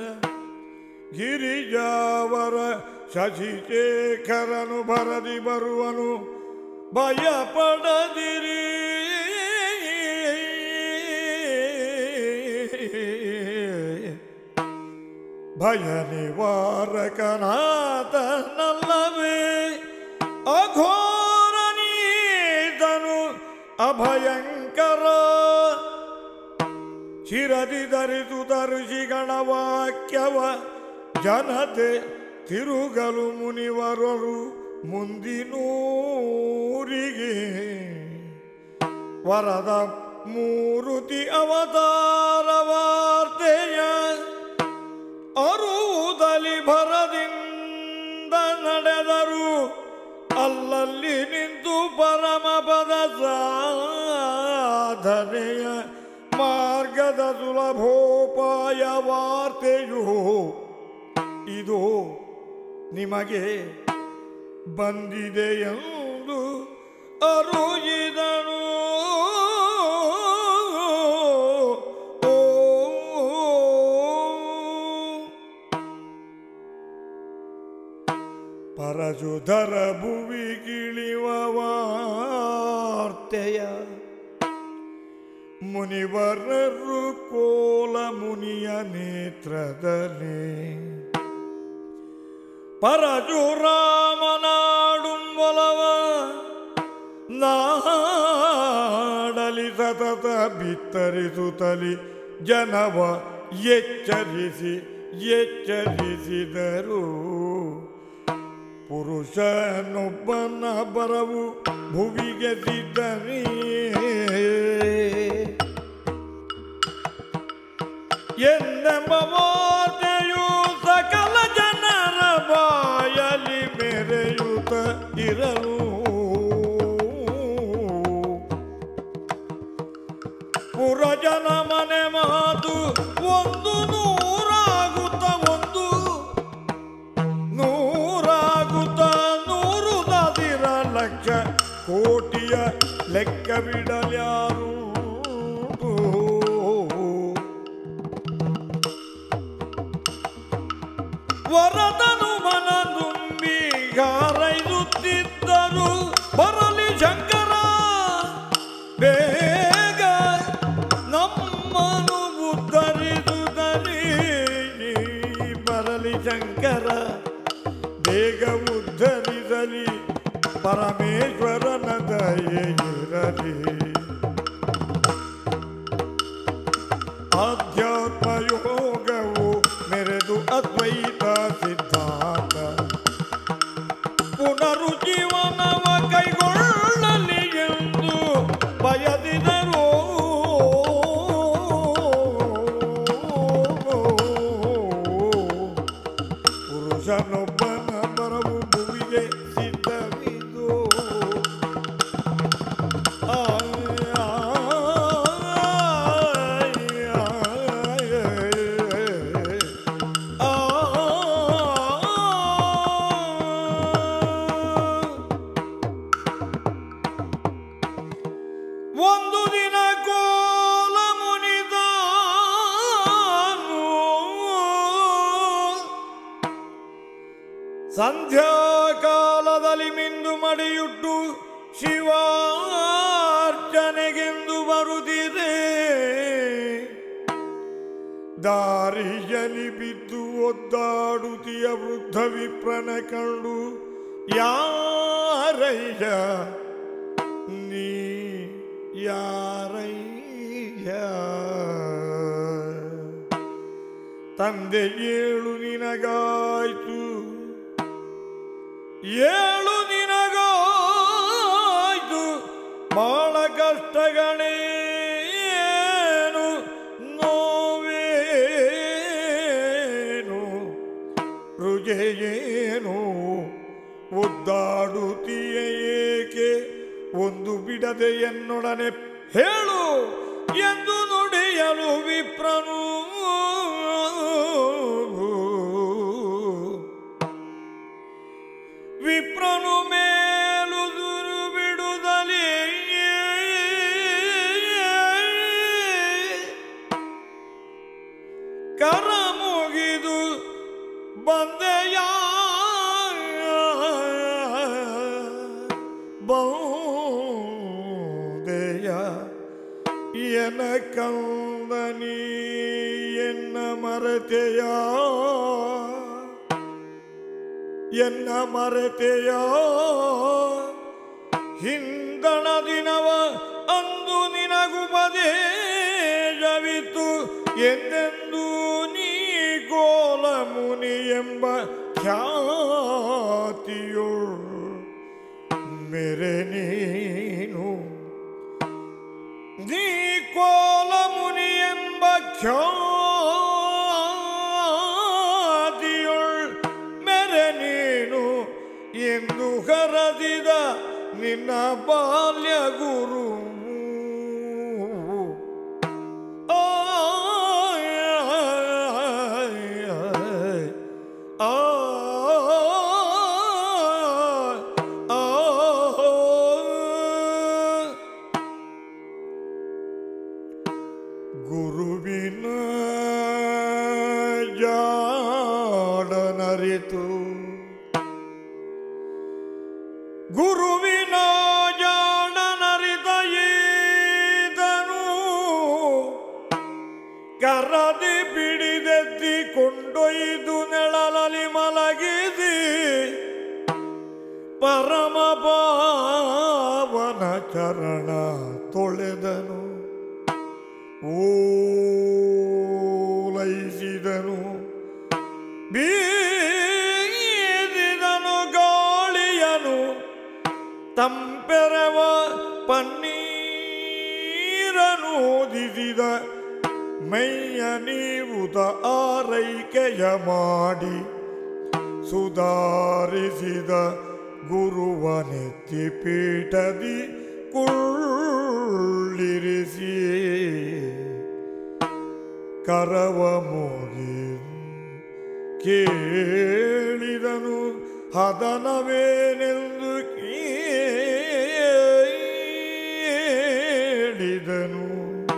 ಗಿರಿಜಾವರ ಶಶಿಶೇಖರನು ಬರದಿ ಬರುವನು ಭಯ ಪಡದಿರಿ ಭಯ ನಿವಾರಕನಾಥನಲ್ಲವೇ ಅಘೋರ ನೀತನು ಅಭಯಂಕರ ಶಿರದಿ ಧರಿಸುತ್ತ ಋಷಿಗಳ ವಾಕ್ಯವ ಜನತೆ ತಿರುಗಲು ಮುನಿವರರು ಮುಂದಿನೂರಿಗೆ ವರದ ಮೂರುತಿ ಅವತಾರ ವಾರ್ತೆಯ ಅರುವುದಲಿ ಭರದಿಂದ ನಡೆದರು ಅಲ್ಲಲ್ಲಿ ನಿಂತು ಪರಮ ಪದ ಸಾಧನೆಯ ಮಾರ್ಗದ ಸುಲಭೋಪಾಯ ವಾರ್ತೆಯು ಇದು ನಿಮಗೆ ಬಂದಿದೆ ಎಂದು ಅರುಜಿದನು ಪರಶುಧರ ಭುವಿ ಗಿಳಿವ ವಾರ್ತೆಯ ಮುನಿವರರು ಕೋಲ ಮುನಿಯ ನೇತ್ರದಲ್ಲಿ ಪರಶುರಾಮನಾಡುಂಬಲವ ನಾಡಲಿ ಸತತ ಬಿತ್ತರಿಸುತ್ತಲಿ ಜನವ ಎಚ್ಚರಿಸಿ ಎಚ್ಚರಿಸಿದರು ಪುರುಷನೊಬ್ಬನ ಬರವು ಭುವಿಗೆ ಸಿದ್ಧನೇ ಎಂದೆಂಬ ವಾರ್ತೆಯು ಸಕಲ ಜನರ ಬಾಯಲಿ ಮೆರೆಯುತ್ತ ಇರಲು ಪುರಜನ ಮನೆ ಮಾತು ಒಂದು ನೂರಾಗುತ್ತ ಒಂದು ನೂರಾಗುತ್ತ ನೂರು ದದಿರ ಲಕ್ಷ ಕೋಟಿಯ ಲೆಕ್ಕವಿಡಲ್ಯಾರು ವರದನು ಮನ ತುಂಬಿ ಹಾರೈಸುತ್ತಿದ್ದರು ಬರಲಿ ಶಂಕರ ಬೇಗ ನಮ್ಮನು ಉದ್ಧರಿಸುತ್ತಲಿ ಬರಲಿ ಶಂಕರ ಬೇಗ ಉದ್ಧರಿಸಲಿ ಪರಮೇಶ್ವರನ ದಯೆಯಿರಲಿ ಆಧ್ಯಾತ್ಮ ಯೋಗವು ಮೆರೆದು ಅದ್ವೈತ ಸಿದ್ಧಾಂತ ಪುನರುಜ್ಜೀವನವ ಕೈಗೊಳ್ಳಲಿ ಎಂದು ಬಯದಿದರು ಪುರುಷನೊಬ್ಬನ ಬರವು ಭುವಿಗೆ ಸಿದ್ಧವಿದು ಒಂದು ದಿನ ಕೋಲ ಮುನಿದಾನು ಸಂಧ್ಯಾಕಾಲದಲ್ಲಿ ಮಿಂದು ಮಡಿಯುಟ್ಟು ಶಿವಾರ್ಚನೆಗೆಂದು ಬರುತ್ತಿದೆ ದಾರಿಯಲ್ಲಿ ಬಿದ್ದು ಒದ್ದಾಡುತ್ತಿಯ ವೃದ್ಧ ವಿಪ್ರನ ಕಂಡು ಯಾರಯ್ಯ ನೀ ಯಾರಯ್ಯ ತಂದೆ ಏಳು ನಿನಗಾಯ್ತು ಏಳು ನಿನಗಾಯ್ತು ಬಾಳ ಕಷ್ಟಗಳೇನು ನೋವೇನು ಒಂದು ಬಿಡದೆ ಎನ್ನೊಡನೆ ಹೇಳು ಎಂದು ನುಡಿಯಲು ವಿಪ್ರನು ವಿಪ್ರನು ಮೇಲು ದುರು ಬಿಡುದಲಿ ಕರ ಮುಗಿದು ಬಂದೆಯ ಬಂದೆಯ ಎನ ಕಂದನಿ ಎನ್ನ ಮರತೆಯ ಎನ್ನ ಮರೆತೆಯ ಹಿಂದಣ ದಿನವ ಅಂದು ನಿನಗುಪದೇಶವಿತ್ತು ಎಂದೆಂದು ನೀ ಗೋಲ ಮುನಿ ಎಂಬ ಖ್ಯಾತಿಯೊಳ್ ಮೇರೆ ನೀನು ನೀ ಕೋಲ ಮುನಿ ಎಂಬ ಖ್ಯಾತಿಯೊಳ್ ಮೆರೆ ನೀನು ಎಂದು ಕರೆದಿದ ನಿನ್ನ ಬಾಲ್ಯ ಗುರು ಗುರುವಿನ ಜಾಡನರಿತು ಗುರುವಿನ ಜಾಡನರಿತ ಈತನು ಕರದಿ ಬಿಡಿದೆದ್ದಿ ಕೊಂಡೊಯ್ದು ನೆಳಲಲಿ ಮಲಗಿದಿ ಪರಮ ಪಾವನ ಚರಣ ತೊಳೆದನು ಓಲೈಸಿದನು ಬೀದಿದನು ಗಾಳಿಯನು ತಂಪೆರವ ಪನ್ನೀರನು ಓದಿಸಿದ ಮೈಯ ನೀವುದ ಆರೈಕೆಯ ಮಾಡಿ ಸುಧಾರಿಸಿದ ಗುರುವನೆತ್ತಿ ಪೀಠದಿ ಕುಳ್ಳಿರಿಸಿ ಕರವ ಮೋಗಿ ಕೇಳಿದನು ಹದನವೇನೆಂದು ಕೇಳಿದನು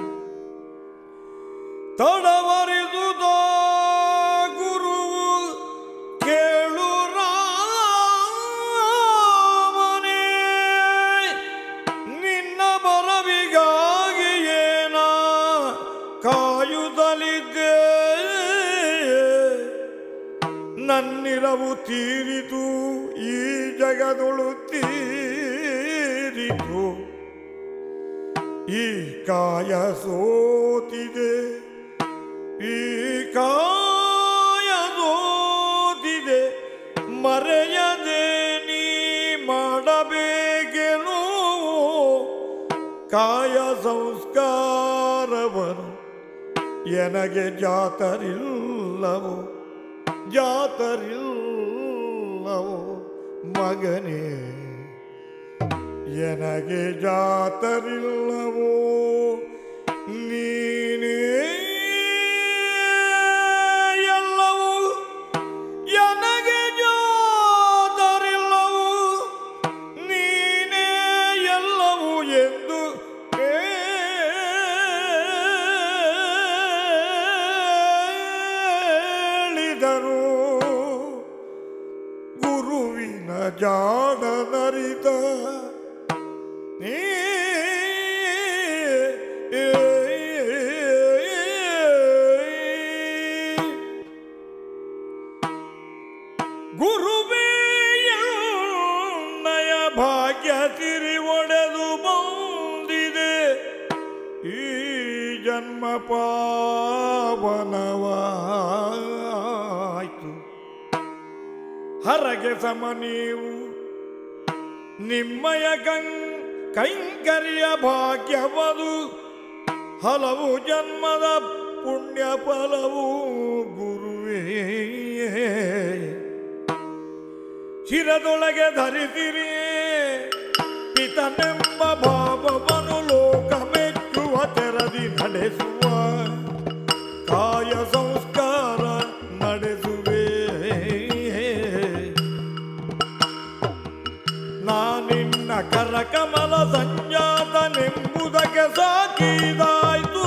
ತಡವರಿದುದ ಗುರುವು ಕೇಳು ರಾಮನೇ ನಿನ್ನ ಬರವಿಗಾಗಿ ಏನ ಕಾಯುತ್ತಲಿದ್ದೆ ನನ್ನಿರವು ತೀರಿತು ಈ ಜಗದೊಳು ತೀರಿತು ಈ ಕಾಯ ಸೋತಿದೆ ಈ ಕಾಯ ಸೋತಿದೆ ಮರೆಯದೆ ನೀ ಮಾಡಬೇಕೆನು ಕಾಯ ಸಂಸ್ಕಾರವನು ಎನಗೆ ಜಾತರಿಲ್ಲವೋ ಜಾತರಿಲ್ಲವೋ ಮಗನೇ ಎನಗೆ ಜಾತರಿಲ್ಲವೋ ನೀನೇ ಎಲ್ಲವೂ ಎನಗೆ ಜಾತರಿಲ್ಲವೋ ನೀನೇ ಎಲ್ಲವೂ ಎಂದು ಹೇಳಿದರು ಗುರುವಿನ ಜಾಡನರಿತ ನೀ ಗುರುವೇಯನ್ನಯ ಭಾಗ್ಯ ತಿರಿ ಒಡೆದು ಬಂದಿದೆ ಈ ಜನ್ಮ ಪಾವನವಾಯಿತು ಹರಗೆ ಸಮ ನೀವು ನಿಮ್ಮಯ ಗಂ ಕೈಂಕರ್ಯ ಭಾಗ್ಯವದು ಹಲವು ಜನ್ಮದ ಪುಣ್ಯ ಫಲವು ಗುರುವೇ ಶಿರದೊಳಗೆ ಧರಿಸಿರಿ ಪಿತ ಈತನೆಂಬ ಭಾವವನ್ನು ಲೋಕ ಮೆಚ್ಚುವ ತೆರದಿ ನಡೆಸುವ ಕಾಯ ಸಂಸ್ಕಾರ ನಡೆಸುವೆ ನಾನಿನ್ನ ಕರಕಮಲ ಸಂಜಾತನೆಂಬುದಕ್ಕೆ ಸಾಕಿದಾಯ್ತು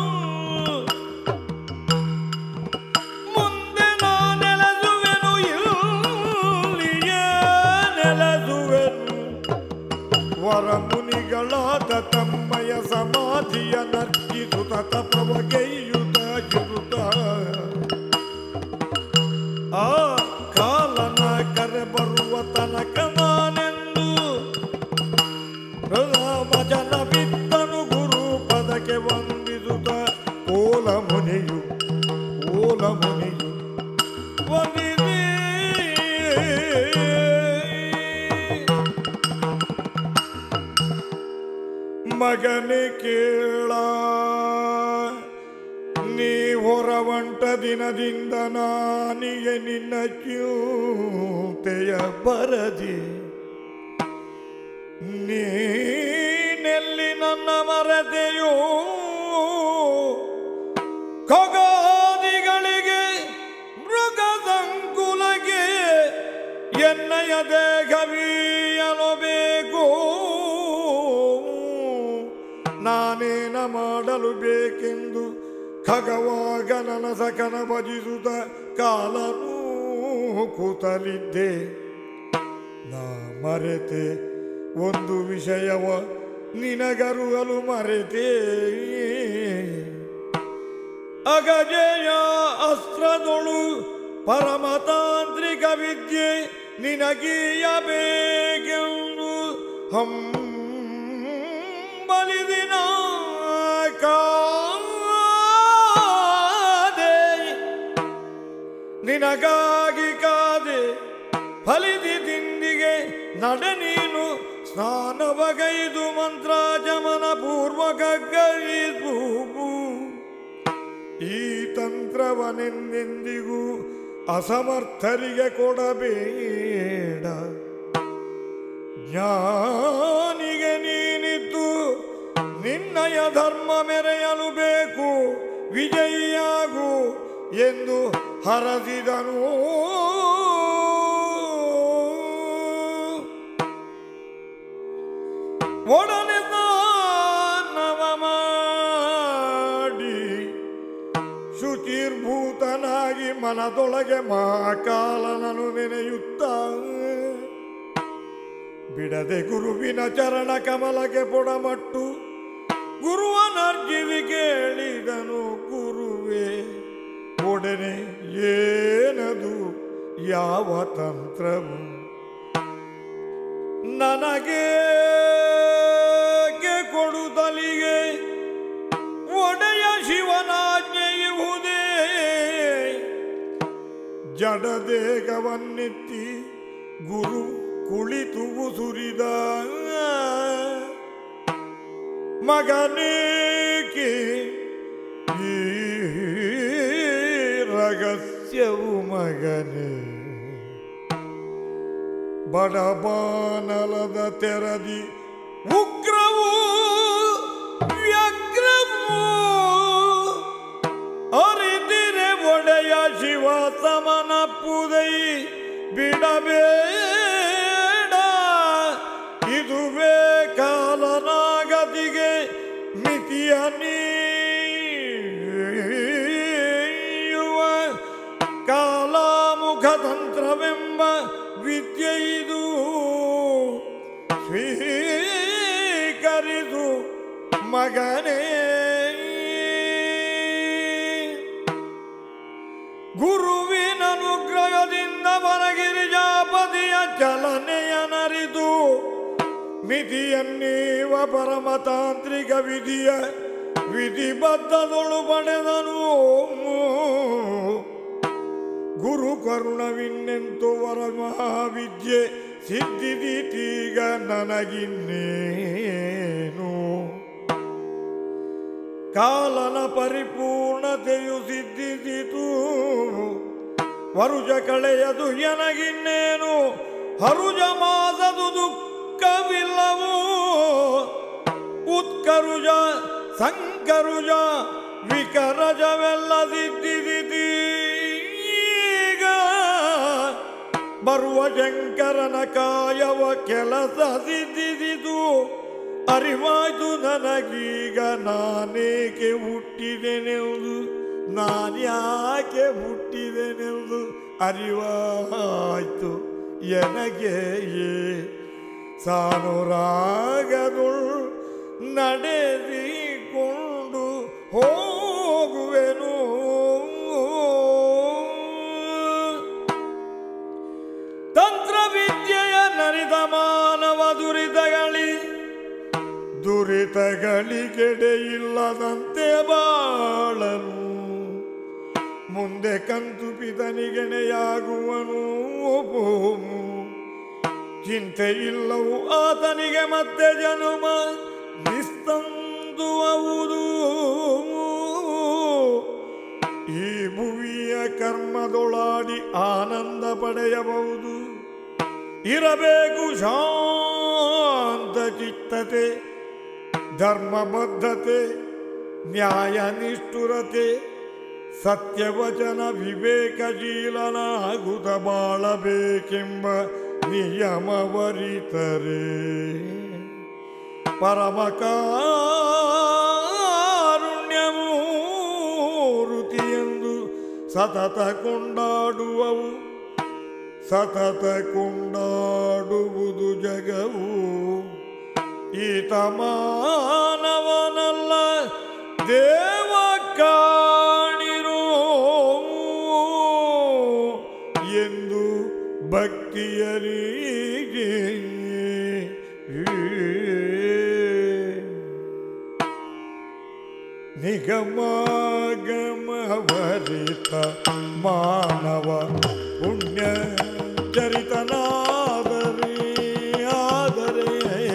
ಮುಂದೆ ನಾನೆಲೆಸುವೆನು ಇಲ್ಲಿಯೇ ನೆಲೆಸುವೆನು ವರಮುನಿಗಳಾದ ತಮ್ಮಯ ಸಮಾಧಿಯ ನರ್ಚಿಸುತ್ತ ತಪವಗೈಯುತ ಇರುತ್ತ ಆ ಕಾಲನ ಕರೆ ಬರುವ ತನಕ ನಾನೆಂದು ರಾಮಜನ ಬಿತ್ತನು ಗುರು ಪದಕ್ಕೆ ವಂದಿಸುತ್ತ ಓಲ ಮುನಿಯು ಓಲ ಮುನಿಯು ವಂದಿಸಿ ಮಗನೇ ಕೇಳ ನೀ ಹೊರವಂಟ ದಿನದಿಂದ ನಾನಿಗೆ ನಿನ್ನ ಚ್ಯೂತೆಯ ಬರದಿ ನೀನೆಲ್ಲಿ ನನ್ನ ಮರತೆಯೋ ಖಗಾದಿಗಳಿಗೆ ಮೃಗ ಸಂಕುಲಗೆ ಎನ್ನಯ ದೇಹವೀಯಲು ಬೇಕು ನಾನೇನ ಮಾಡಲು ಬೇಕೆಂದು ಖಗವಾಗ ನನ್ನ ಸಕನ ಭಜಿಸುತ್ತ ಕಾಲನೂ ಕೂತಲಿದ್ದೆ ನಾ ಮರೆತೆ ಒಂದು ವಿಷಯವ ನಿನಗರುಗಲು ಮರೆತೆ ಅಗಜಯ ಅಸ್ತ್ರದೊಳು ಪರಮತಾಂತ್ರಿಕ ವಿದ್ಯೆ ನಿನಗೀಯಬೇಕೆಂದು ಹಂಬಲಿದಿನ ಕಾದೆ ನಿನಗಾಗಿ ಕಾದೆ ಫಲಿದಿ ತಿಂದಿಗೆ ನಡೆ ನೀನು ಸ್ನಾನವಗೈದು ಮಂತ್ರಾಜಮನ ಪೂರ್ವಕ ಗೈದು ಈ ತಂತ್ರವನೆಂದೆಂದಿಗೂ ಅಸಮರ್ಥರಿಗೆ ಕೊಡಬೇಡ ಜ್ಞಾನಿಗೆ ನೀನಿದ್ದು ನಿನ್ನಯ ಧರ್ಮ ಮೆರೆಯಲು ಬೇಕು ವಿಜಯಿಯಾಗು ಎಂದು ಹರಸಿದನು ಒಡನೆ ನವ ಮಾಡಿ ಶುಚಿರ್ಭೂತನಾಗಿ ಮನದೊಳಗೆ ಮಹಾಕಾಲನನು ನೆನೆಯುತ್ತ ಬಿಡದೆ ಗುರುವಿನ ಚರಣ ಕಮಲಕ್ಕೆ ಪೊಡಮಟ್ಟು ಗುರುವನರ್ಜಿವಿ ಕೇಳಿದನು ಗುರುವೇ ಒಡನೆ ಏನದು ಯಾವ ತಂತ್ರವು ನನಗೆ ಕೊಡುತ್ತಲಿಗೆ ಒಡೆಯ ಶಿವನಾಜ್ಞೆಯುವುದೇ ಜಡದೇಗವನ್ನೆತ್ತಿ ಗುರು ಕುಳಿತು ಸುರಿದ ಮಗನೇಕೆ ಈ ರಹಸ್ಯವು ಮಗನೇ ಬಡಬಾನಲದ ತೆರದಿ ಉಗ್ರವು ವ್ಯಗ್ರವು ಅರಿದಿರೆ ಒಡೆಯ ಶಿವ ಸಮನ ಪುದೈ ಬಿಡಬೇಡ ಇದುವೇ ಕಾಲನಾಗದಿಗೆ ಮಿತಿಯ ನೀಯುವ ಕಾಲಾಮುಖ ತಂತ್ರವೆಂಬ ವಿದ್ಯೆ ಇದು ಸ್ವೀಕರಿಸು ಮಗನೇ ಗುರುವಿನ ಅನುಗ್ರಹದಿಂದ ವರಗಿರಿಜಾಪತಿಯ ಚಲನೆಯನರಿದು ಮಿತಿಯನ್ನೀವ ಪರಮತಾಂತ್ರಿಕ ವಿಧಿಯ ವಿಧಿಬದ್ಧದೊಳು ಪಡೆದನು ಗುರು ಕರುಣವಿನ್ನೆಂತು ವರ ಮಹಾವಿದ್ಯೆ ಸಿದ್ಧಿದೀತೀಗ ನನಗಿನ್ನೇನು ಕಾಲನ ಪರಿಪೂರ್ಣತೆಯು ಸಿದ್ಧಿಸಿತು ವರುಜ ಕಳೆಯದು ಎನಗಿನ್ನೇನು ಹರುಜ ಮಾಸದು ದುಃಖ ದುಃಖವಿಲ್ಲವೋ ಉತ್ಕರುಜ ಸಂಕರುಜ ವಿಕರಜವೆಲ್ಲದಿದ್ದೀಗ ಬರುವ ಶಂಕರನ ಕಾಯವ ಕೆಲಸ ಸಿದ್ಧಿಸಿತು ಅರಿವಾಯ್ತು ನನಗೀಗ ನಾನೇಕೆ ಹುಟ್ಟಿದೆನೆಂದು ನಾನ್ಯಾಕೆ ಹುಟ್ಟಿದೆನೆಂದು ಅರಿವಾಯ್ತು ಎನಗೆ ಸಾನುರಾಗದುಳ್ ನಡೆದಿಕೊಂಡು ಹೋಗುವೆನು ತಂತ್ರವಿದ್ಯೆಯ ನರಿದ ಮಾನವ ದುರಿತಗಳಿ ದುರಿತಗಳಿಗೆಡೆಯಿಲ್ಲದಂತೆ ಬಾಳನು ಮುಂದೆ ಕಂತು ಪಿತನಿಗೆಣೆಯಾಗುವನು ಭೂಮು ಚಿಂತೆ ಇಲ್ಲವು ಆತನಿಗೆ ಮತ್ತೆ ಜನುಮ ನಿಸ್ತಂದುವುದು ಈ ಭುವಿಯ ಕರ್ಮದೊಳಾಡಿ ಆನಂದ ಪಡೆಯಬಹುದು ಇರಬೇಕು ಶಾಂತ ಚಿತ್ತತೆ ಧರ್ಮಬದ್ಧತೆ ನ್ಯಾಯ ನಿಷ್ಠುರತೆ ಸತ್ಯವಚನ ವಿವೇಕಶೀಲನಾಗುತ್ತ ಬಾಳಬೇಕೆಂಬ ನಿಯಮವರಿತರೆ ಪರಮಕಾರುಣ್ಯಮೂರುತಿಯೆಂದು ಸತತ ಕೊಂಡಾಡುವವು ಸತತ ಕೊಂಡಾಡುವುದು ಜಗವು ಈತ ಮಾನವನಲ್ಲ ದೇವ ಕಾಣಿರೋ ಎಂದು ಭಕ್ತಿಯರಿಗೆ ನಿಗಮಗಮವರಿತ ಮಾನವ ಪುಣ್ಯ ಚರಿತನಾದರೆ ಆದರೆ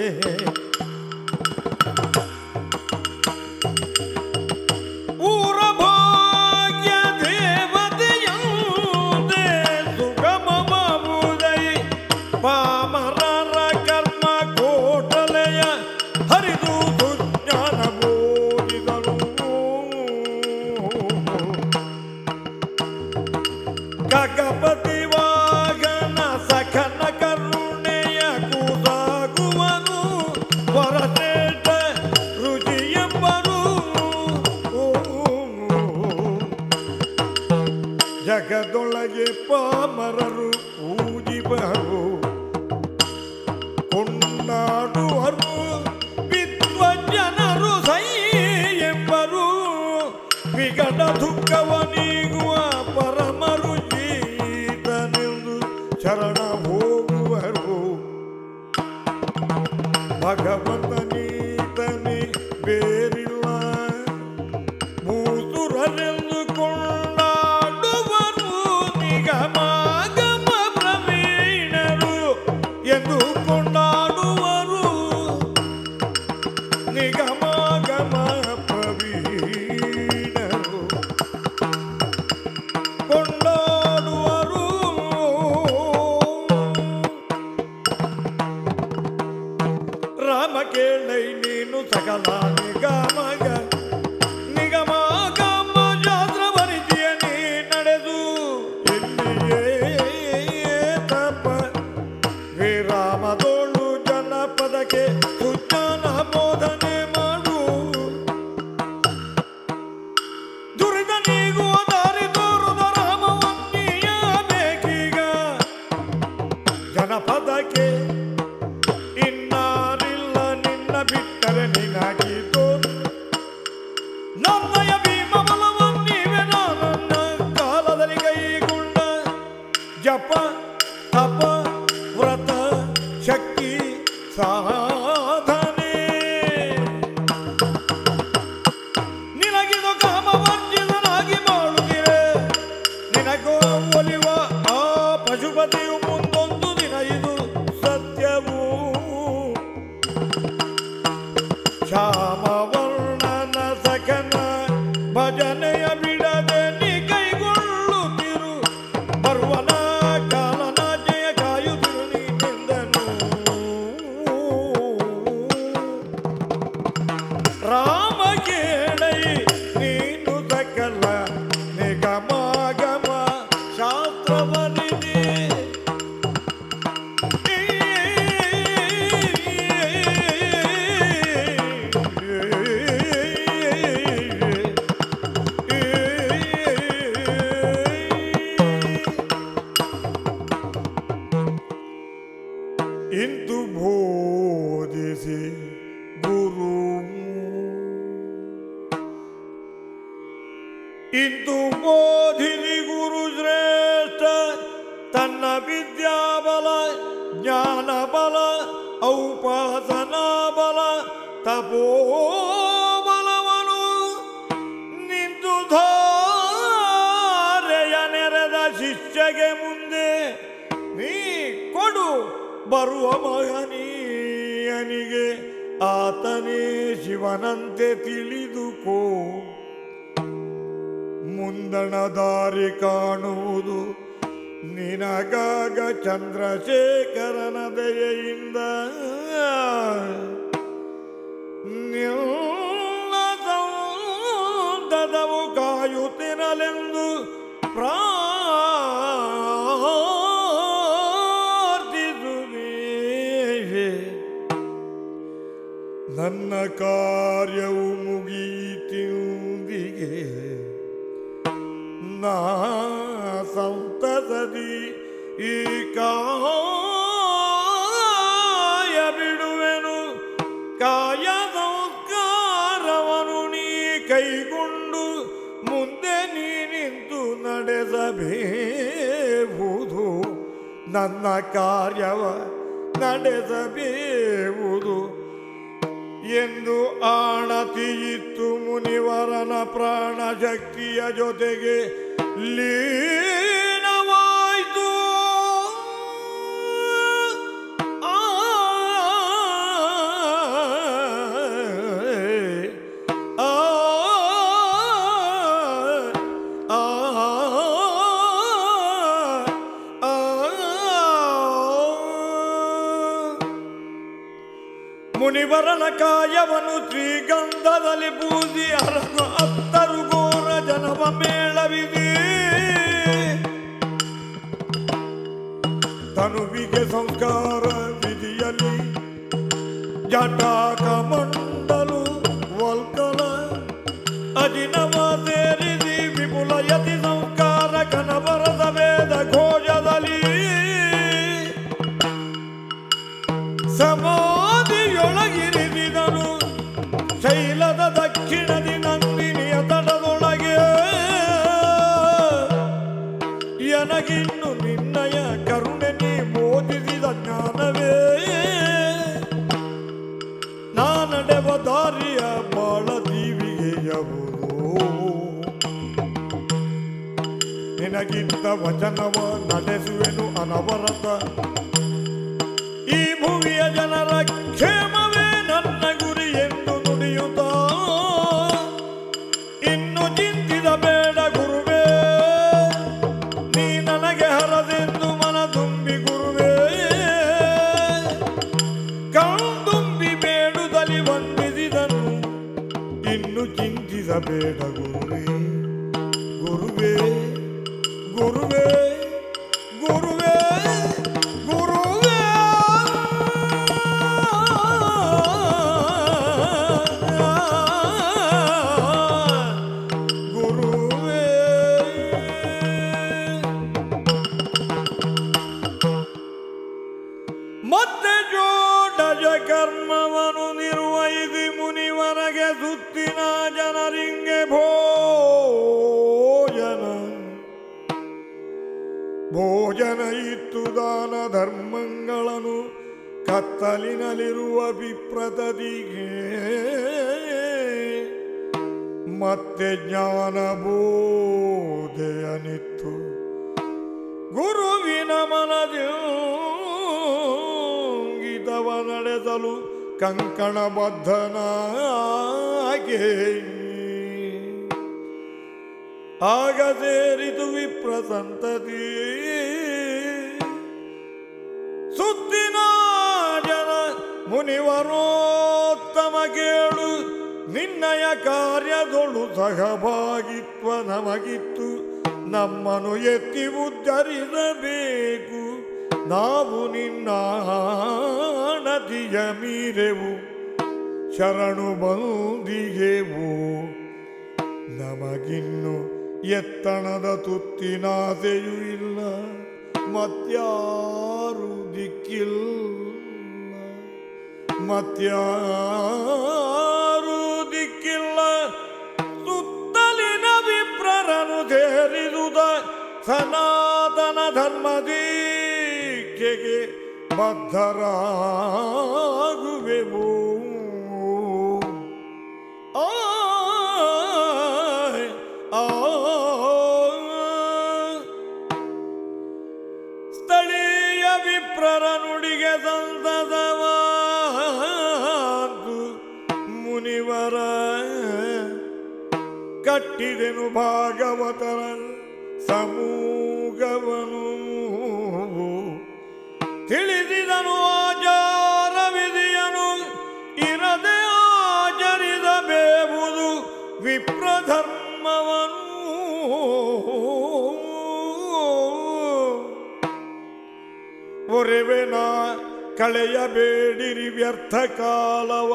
ಊರ ಭಾಗ್ಯ ದೇವತೆಯಂತೆ ಸುಗಮಮುದೈ ಪಾಮರರ ಕರ್ಮ ಕೋಟಲೆಯ ಹರಿದು ಸುಜ್ಞಾನ ಬೋಧಿದನು ಕಗಪತಿ ವಾಗನ ಸಖನ ಕರುಣೆಯ ಕೂಸಾಗುವನು ಹೊರತೇಟ ರುಚಿಯೆಂಬರು ಜಗದೊಳಗೆ ಪಾಮರರು ಊಜಿಬರು ಕೊಂಡಾಡುವರು ವಿದ್ವಜ್ಜನರು ಸೈ ಎಂಬರು ವಿಗಡ ದುಃಖವ ನೀಗುವ ಪರಮರು ಜೀತನೆಂದು ಶರಣ ಹೋಗುವರು ಭಗವಂತ ನೀತನೆ ಬೇರಿಲ್ಲ ಮೂಸುರನೆಂದು ಕೊಂಡಾಡುವರು ನಿಗಮಾಗಮ ಪ್ರವೀಣರು ಎಂದು ಕೊಂಡಾಡುವರು ನಿಗಮಾಗಮ ಪ್ರವೀಣರು ಇಂದು ಬೋಧಿಸಿ ಗುರು ಶ್ರೇಷ್ಠ ತನ್ನ ವಿದ್ಯಾಬಲ ಜ್ಞಾನ ಬಲ ಔಪಾಸನಾ ಬಲ ತಪೋಬಲವನು ನಿಂತು ಧಾರೆಯ ನೆರೆದ ಶಿಷ್ಯಗೆ ಮುಂದೆ ನೀ ಕೊಡು ಬರುವ ಮಗನೀಯನಿಗೆ ಆತನೇ ಶಿವನಂತೆ ತಿಳಿದುಕೋ ಮುಂದಣ ದಾರಿ ಕಾಣುವುದು ನಿನಗಾಗ ಚಂದ್ರಶೇಖರನ ದಯೆಯಿಂದ ನಿಲ್ಲದವು ಕಾಯುತ್ತಿರಲೆಂದು ಪ್ರಾರ್ಥಿಸುವೆ ನನ್ನ ಕಾರ್ಯವು ಮುಗಿಯಿತಿಂದಿಗೆ ನಾ ಸಂತಸದಿ ಈ ಕಾಯ ಬಿಡುವೆನು ಕಾಯ ಸಂಸ್ಕಾರವನು ನೀ ಕೈಗೊಂಡು ಮುಂದೆ ನೀ ನಿಂತು ನಡೆಸಬೇವುದು ನನ್ನ ಕಾರ್ಯವ ನಡೆಸಬೇವುದು ಎಂದು ಆಣತಿಯಿತ್ತು ಮುನಿವರನ ಪ್ರಾಣ ಶಕ್ತಿಯ ಜೊತೆಗೆ ಲೀನವಾಯಿತು ಆ, ಆ, ಆ, ಆ. ಮುನಿವರನ ಕಾಯವನ್ನು ಶ್ರೀಗಂಧದಲ್ಲಿ ಪೂಜಿ ಹರನು ಹತ್ತರು ಘೋರ ಜನವ ಮೇಳವಿದೆ ತನುವಿಗೆ ಸಂಸ್ಕಾರ ವಿಧಿಯಲಿ ಜಟಾಕ ಮಂಡಲು ವಲ್ಕಲ ಅಜಿನವ ಸೇರಿಸಿ ವಿಪುಲ ಯತಿ ಸಂಸ್ಕಾರ ಕನವರದ ವೇದ ಘೋಷದಲ್ಲಿ ಸಮಾಧಿಯೊಳಗಿರಿಸಿದನು ಶೈಲದ ದಕ್ಷಿಣದಿ ನಂದಿನಿಯ ತಟದೊಳಗೆ ಎನಗಿನ್ನು ನಿನ್ನಯ ಕರುಣೆ ನೀ ಬೋಧಿಸಿದ ಜ್ಞಾನವೇ ನಾನಡೆವ ದಾರಿಯ ಬಾಳ ದೀವಿಗೆಯವುದು ನಿನಗಿದ್ದ ವಚನವ ನಡೆಸುವೆನು ಅನವರತ ಈ ಭೂಮಿಯ ಜನರ ಕ್ಷೇಮವೇ ನನ್ನ ಗುರಿ ಎಂದು ನುಡಿಯುತ್ತ ಇನ್ನು ಚಿಂತಿದ ಬೇಡ ಗುರುವೇ ನೀ ನನಗೆ ಹರದೆಂದು ಮನ ತುಂಬಿ ಗುರುವೇ ಕಣ್ತುಂಬಿ ಬೇಡುದಲಿ ವಂದಿಸಿದನು ಇನ್ನು ಚಿಂತಿಸಬೇಡ ಗುರುವೇ ಗುರುವೇ ಗುರುವೇ ಗುರುವೇ ಗುರುವೇ ಗುರುವೇ ಮತ್ತೆ ಜೋಡಜ ಕರ್ಮವನು ನಿರ್ವಹಿಸಿ ಮುನಿವರಗೆ ಸುತ್ತಿನ ಜನರಿಂಗೆ ಭೋಜನ ಭೋಜನ ಇತ್ತು ದಾನ ಧರ್ಮಗಳನ್ನು ಕತ್ತಲಿನಲ್ಲಿರುವ ವಿಪ್ರತದಿಗೆ ಮತ್ತೆ ಜ್ಞಾನ ಬೋಧೆಯನಿತ್ತು ಗುರುವಿನ ಮನದಿತವ ನಡೆಸಲು ಕಂಕಣಬದ್ಧನಾಗೆ ಆಗ ಸೇರಿತು ವಿಪ್ರ ಸಂತತಿ ಸುತ್ತಿನ ಜನ ಮುನಿವರೋತ್ತಮ ಕೇಳು ನಿನ್ನಯ ಕಾರ್ಯದೊಳು ಸಹಭಾಗಿತ್ವ ನಮಗಿತ್ತು ನಮ್ಮನ್ನು ಎತ್ತಿ ಉದ್ಧರಿಸಬೇಕು ನಾವು ನಿನ್ನ ನದಿಯ ಮೀರೆವು ಶರಣು ಬಂದಿಗೆವು ನಮಗಿನ್ನು ಎತ್ತಣದ ತುತ್ತಿನಾಸೆಯೂ ಇಲ್ಲ ಮತ್ಯಾರು ದಿಕ್ಕಿಲ್ಲ ಮತ್ಯಾರು ದಿಕ್ಕಿಲ್ಲ ಸುತ್ತಲಿನ ವಿಪ್ರರ ಸೇರಿದುದ ಸನಾತನ ಧರ್ಮದೀಕೆಗೆ ಬದ್ಧರಾಗುವೆವು ಆಯ್, ಆಯ್. ಸ್ಥಳೀಯ ವಿಪ್ರರ ನುಡಿಗೆ ಸಂತದವಾದು ಮುನಿವರ ಕಟ್ಟಿದೆನು ಭಾಗವತರ ಸಮೂಗವನು ತಿಳಿದಿದನು ಆಚಾರ ವಿಧಿಯನು ಇರದೆ ಆಚರಿದ ಬೇವುದು ವಿಪ್ರಧರ್ಮವನು ಒರೆವೆನ ಕಳೆಯಬೇಡಿರಿ ವ್ಯರ್ಥ ಕಾಲವ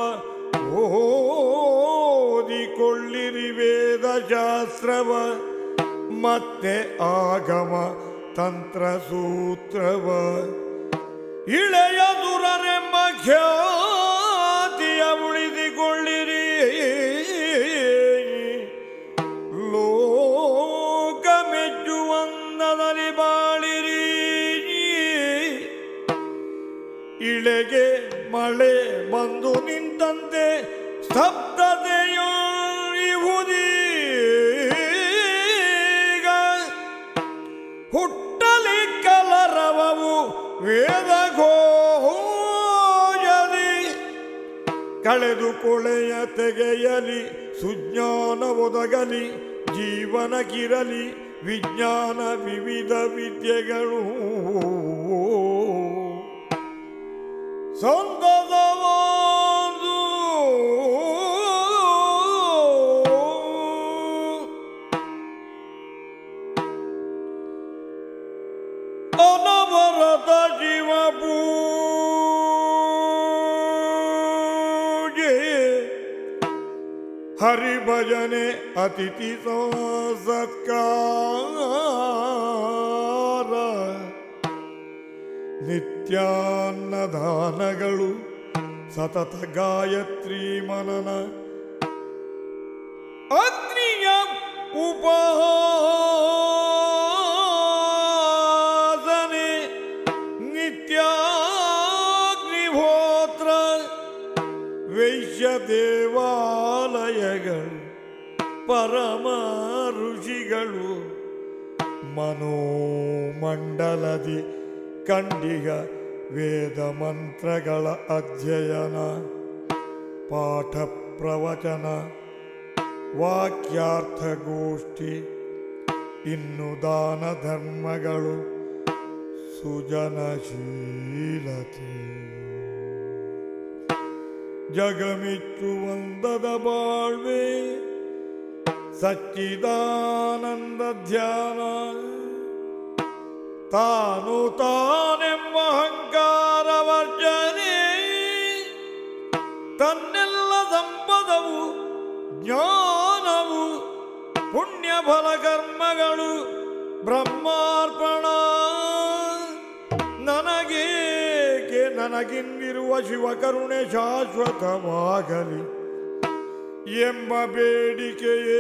ಓದಿಕೊಳ್ಳಿರಿ ವೇದ ಶಾಸ್ತ್ರವ ಮತ್ತೆ ಆಗಮ ತಂತ್ರ ಸೂತ್ರವ ಇಳೆಯ ದುರರೆಂಬ ಖ್ಯಾತಿಯ ಉಳಿದಿಕೊಳ್ಳಿರಿ ಲೋಕ ಮೆಚ್ಚುವಂದದಲ್ಲಿ ಬಾಳಿರಿ ಇಳೆಗೆ ಮಳೆ ಬಂದು ನಿಂತಂತೆ ಸ್ತಬ್ಧತೆಯು ಇಹುದೀಗ ಹುಟ್ಟಲಿ ಕಲರವವು ವೇದ ಘೋಷದಿ ಕಳೆದು ಕೊಳೆಯ ತೆಗೆಯಲಿ ಸುಜ್ಞಾನ ಒದಗಲಿ ಜೀವನಕ್ಕಿರಲಿ ವಿಜ್ಞಾನ ವಿವಿಧ ವಿದ್ಯೆಗಳು ಸಂಗದವಾದು ಅನವರತ ಶಿವ ಪೂಜೆ ಹರಿಭಜನೆ ಅತಿಥಿ ಸತ್ಕಾರ ನಿತ್ಯಾನ್ನದಾನಗಳು ಸತತ ಗಾಯತ್ರಿ ಮನನ ಅಗ್ನಿಯ ಉಪಹಾಸನೆ ನಿತ್ಯಾಗ್ನಿಹೋತ್ರ ವೈಶ್ಯ ದೇವಾಲಯಗಳು ಪರಮ ಋಷಿಗಳು ಮನೋಮಂಡಲದಿ ಕಂಡಿಗ ವೇದ ಮಂತ್ರಗಳ ಅಧ್ಯಯನ ಪಾಠ ಪ್ರವಚನ ವಾಕ್ಯಾರ್ಥಗೋಷ್ಠಿ ಇನ್ನು ದಾನ ಧರ್ಮಗಳು ಸುಜನಶೀಲತೆ ಜಗಮಿಚ್ಚುವಂದದ ಬಾಳ್ವೆ ಸಚ್ಚಿದಾನಂದ ಧ್ಯಾನ ತಾನು ತಾನೆಂಬ ಅಹಂಕಾರ ವರ್ಜನೆ ತನ್ನೆಲ್ಲ ಸಂಪದವು ಜ್ಞಾನವು ಪುಣ್ಯ ಫಲ ಕರ್ಮಗಳು ಬ್ರಹ್ಮಾರ್ಪಣ ನನಗೇಕೆ ನನಗಿಂದಿರುವ ಶಿವಕರುಣೆ ಶಾಶ್ವತವಾಗಲಿ ಎಂಬ ಬೇಡಿಕೆಯೇ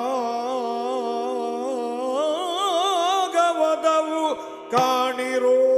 ಭಾಗವತವು ಕಾಣಿರೋ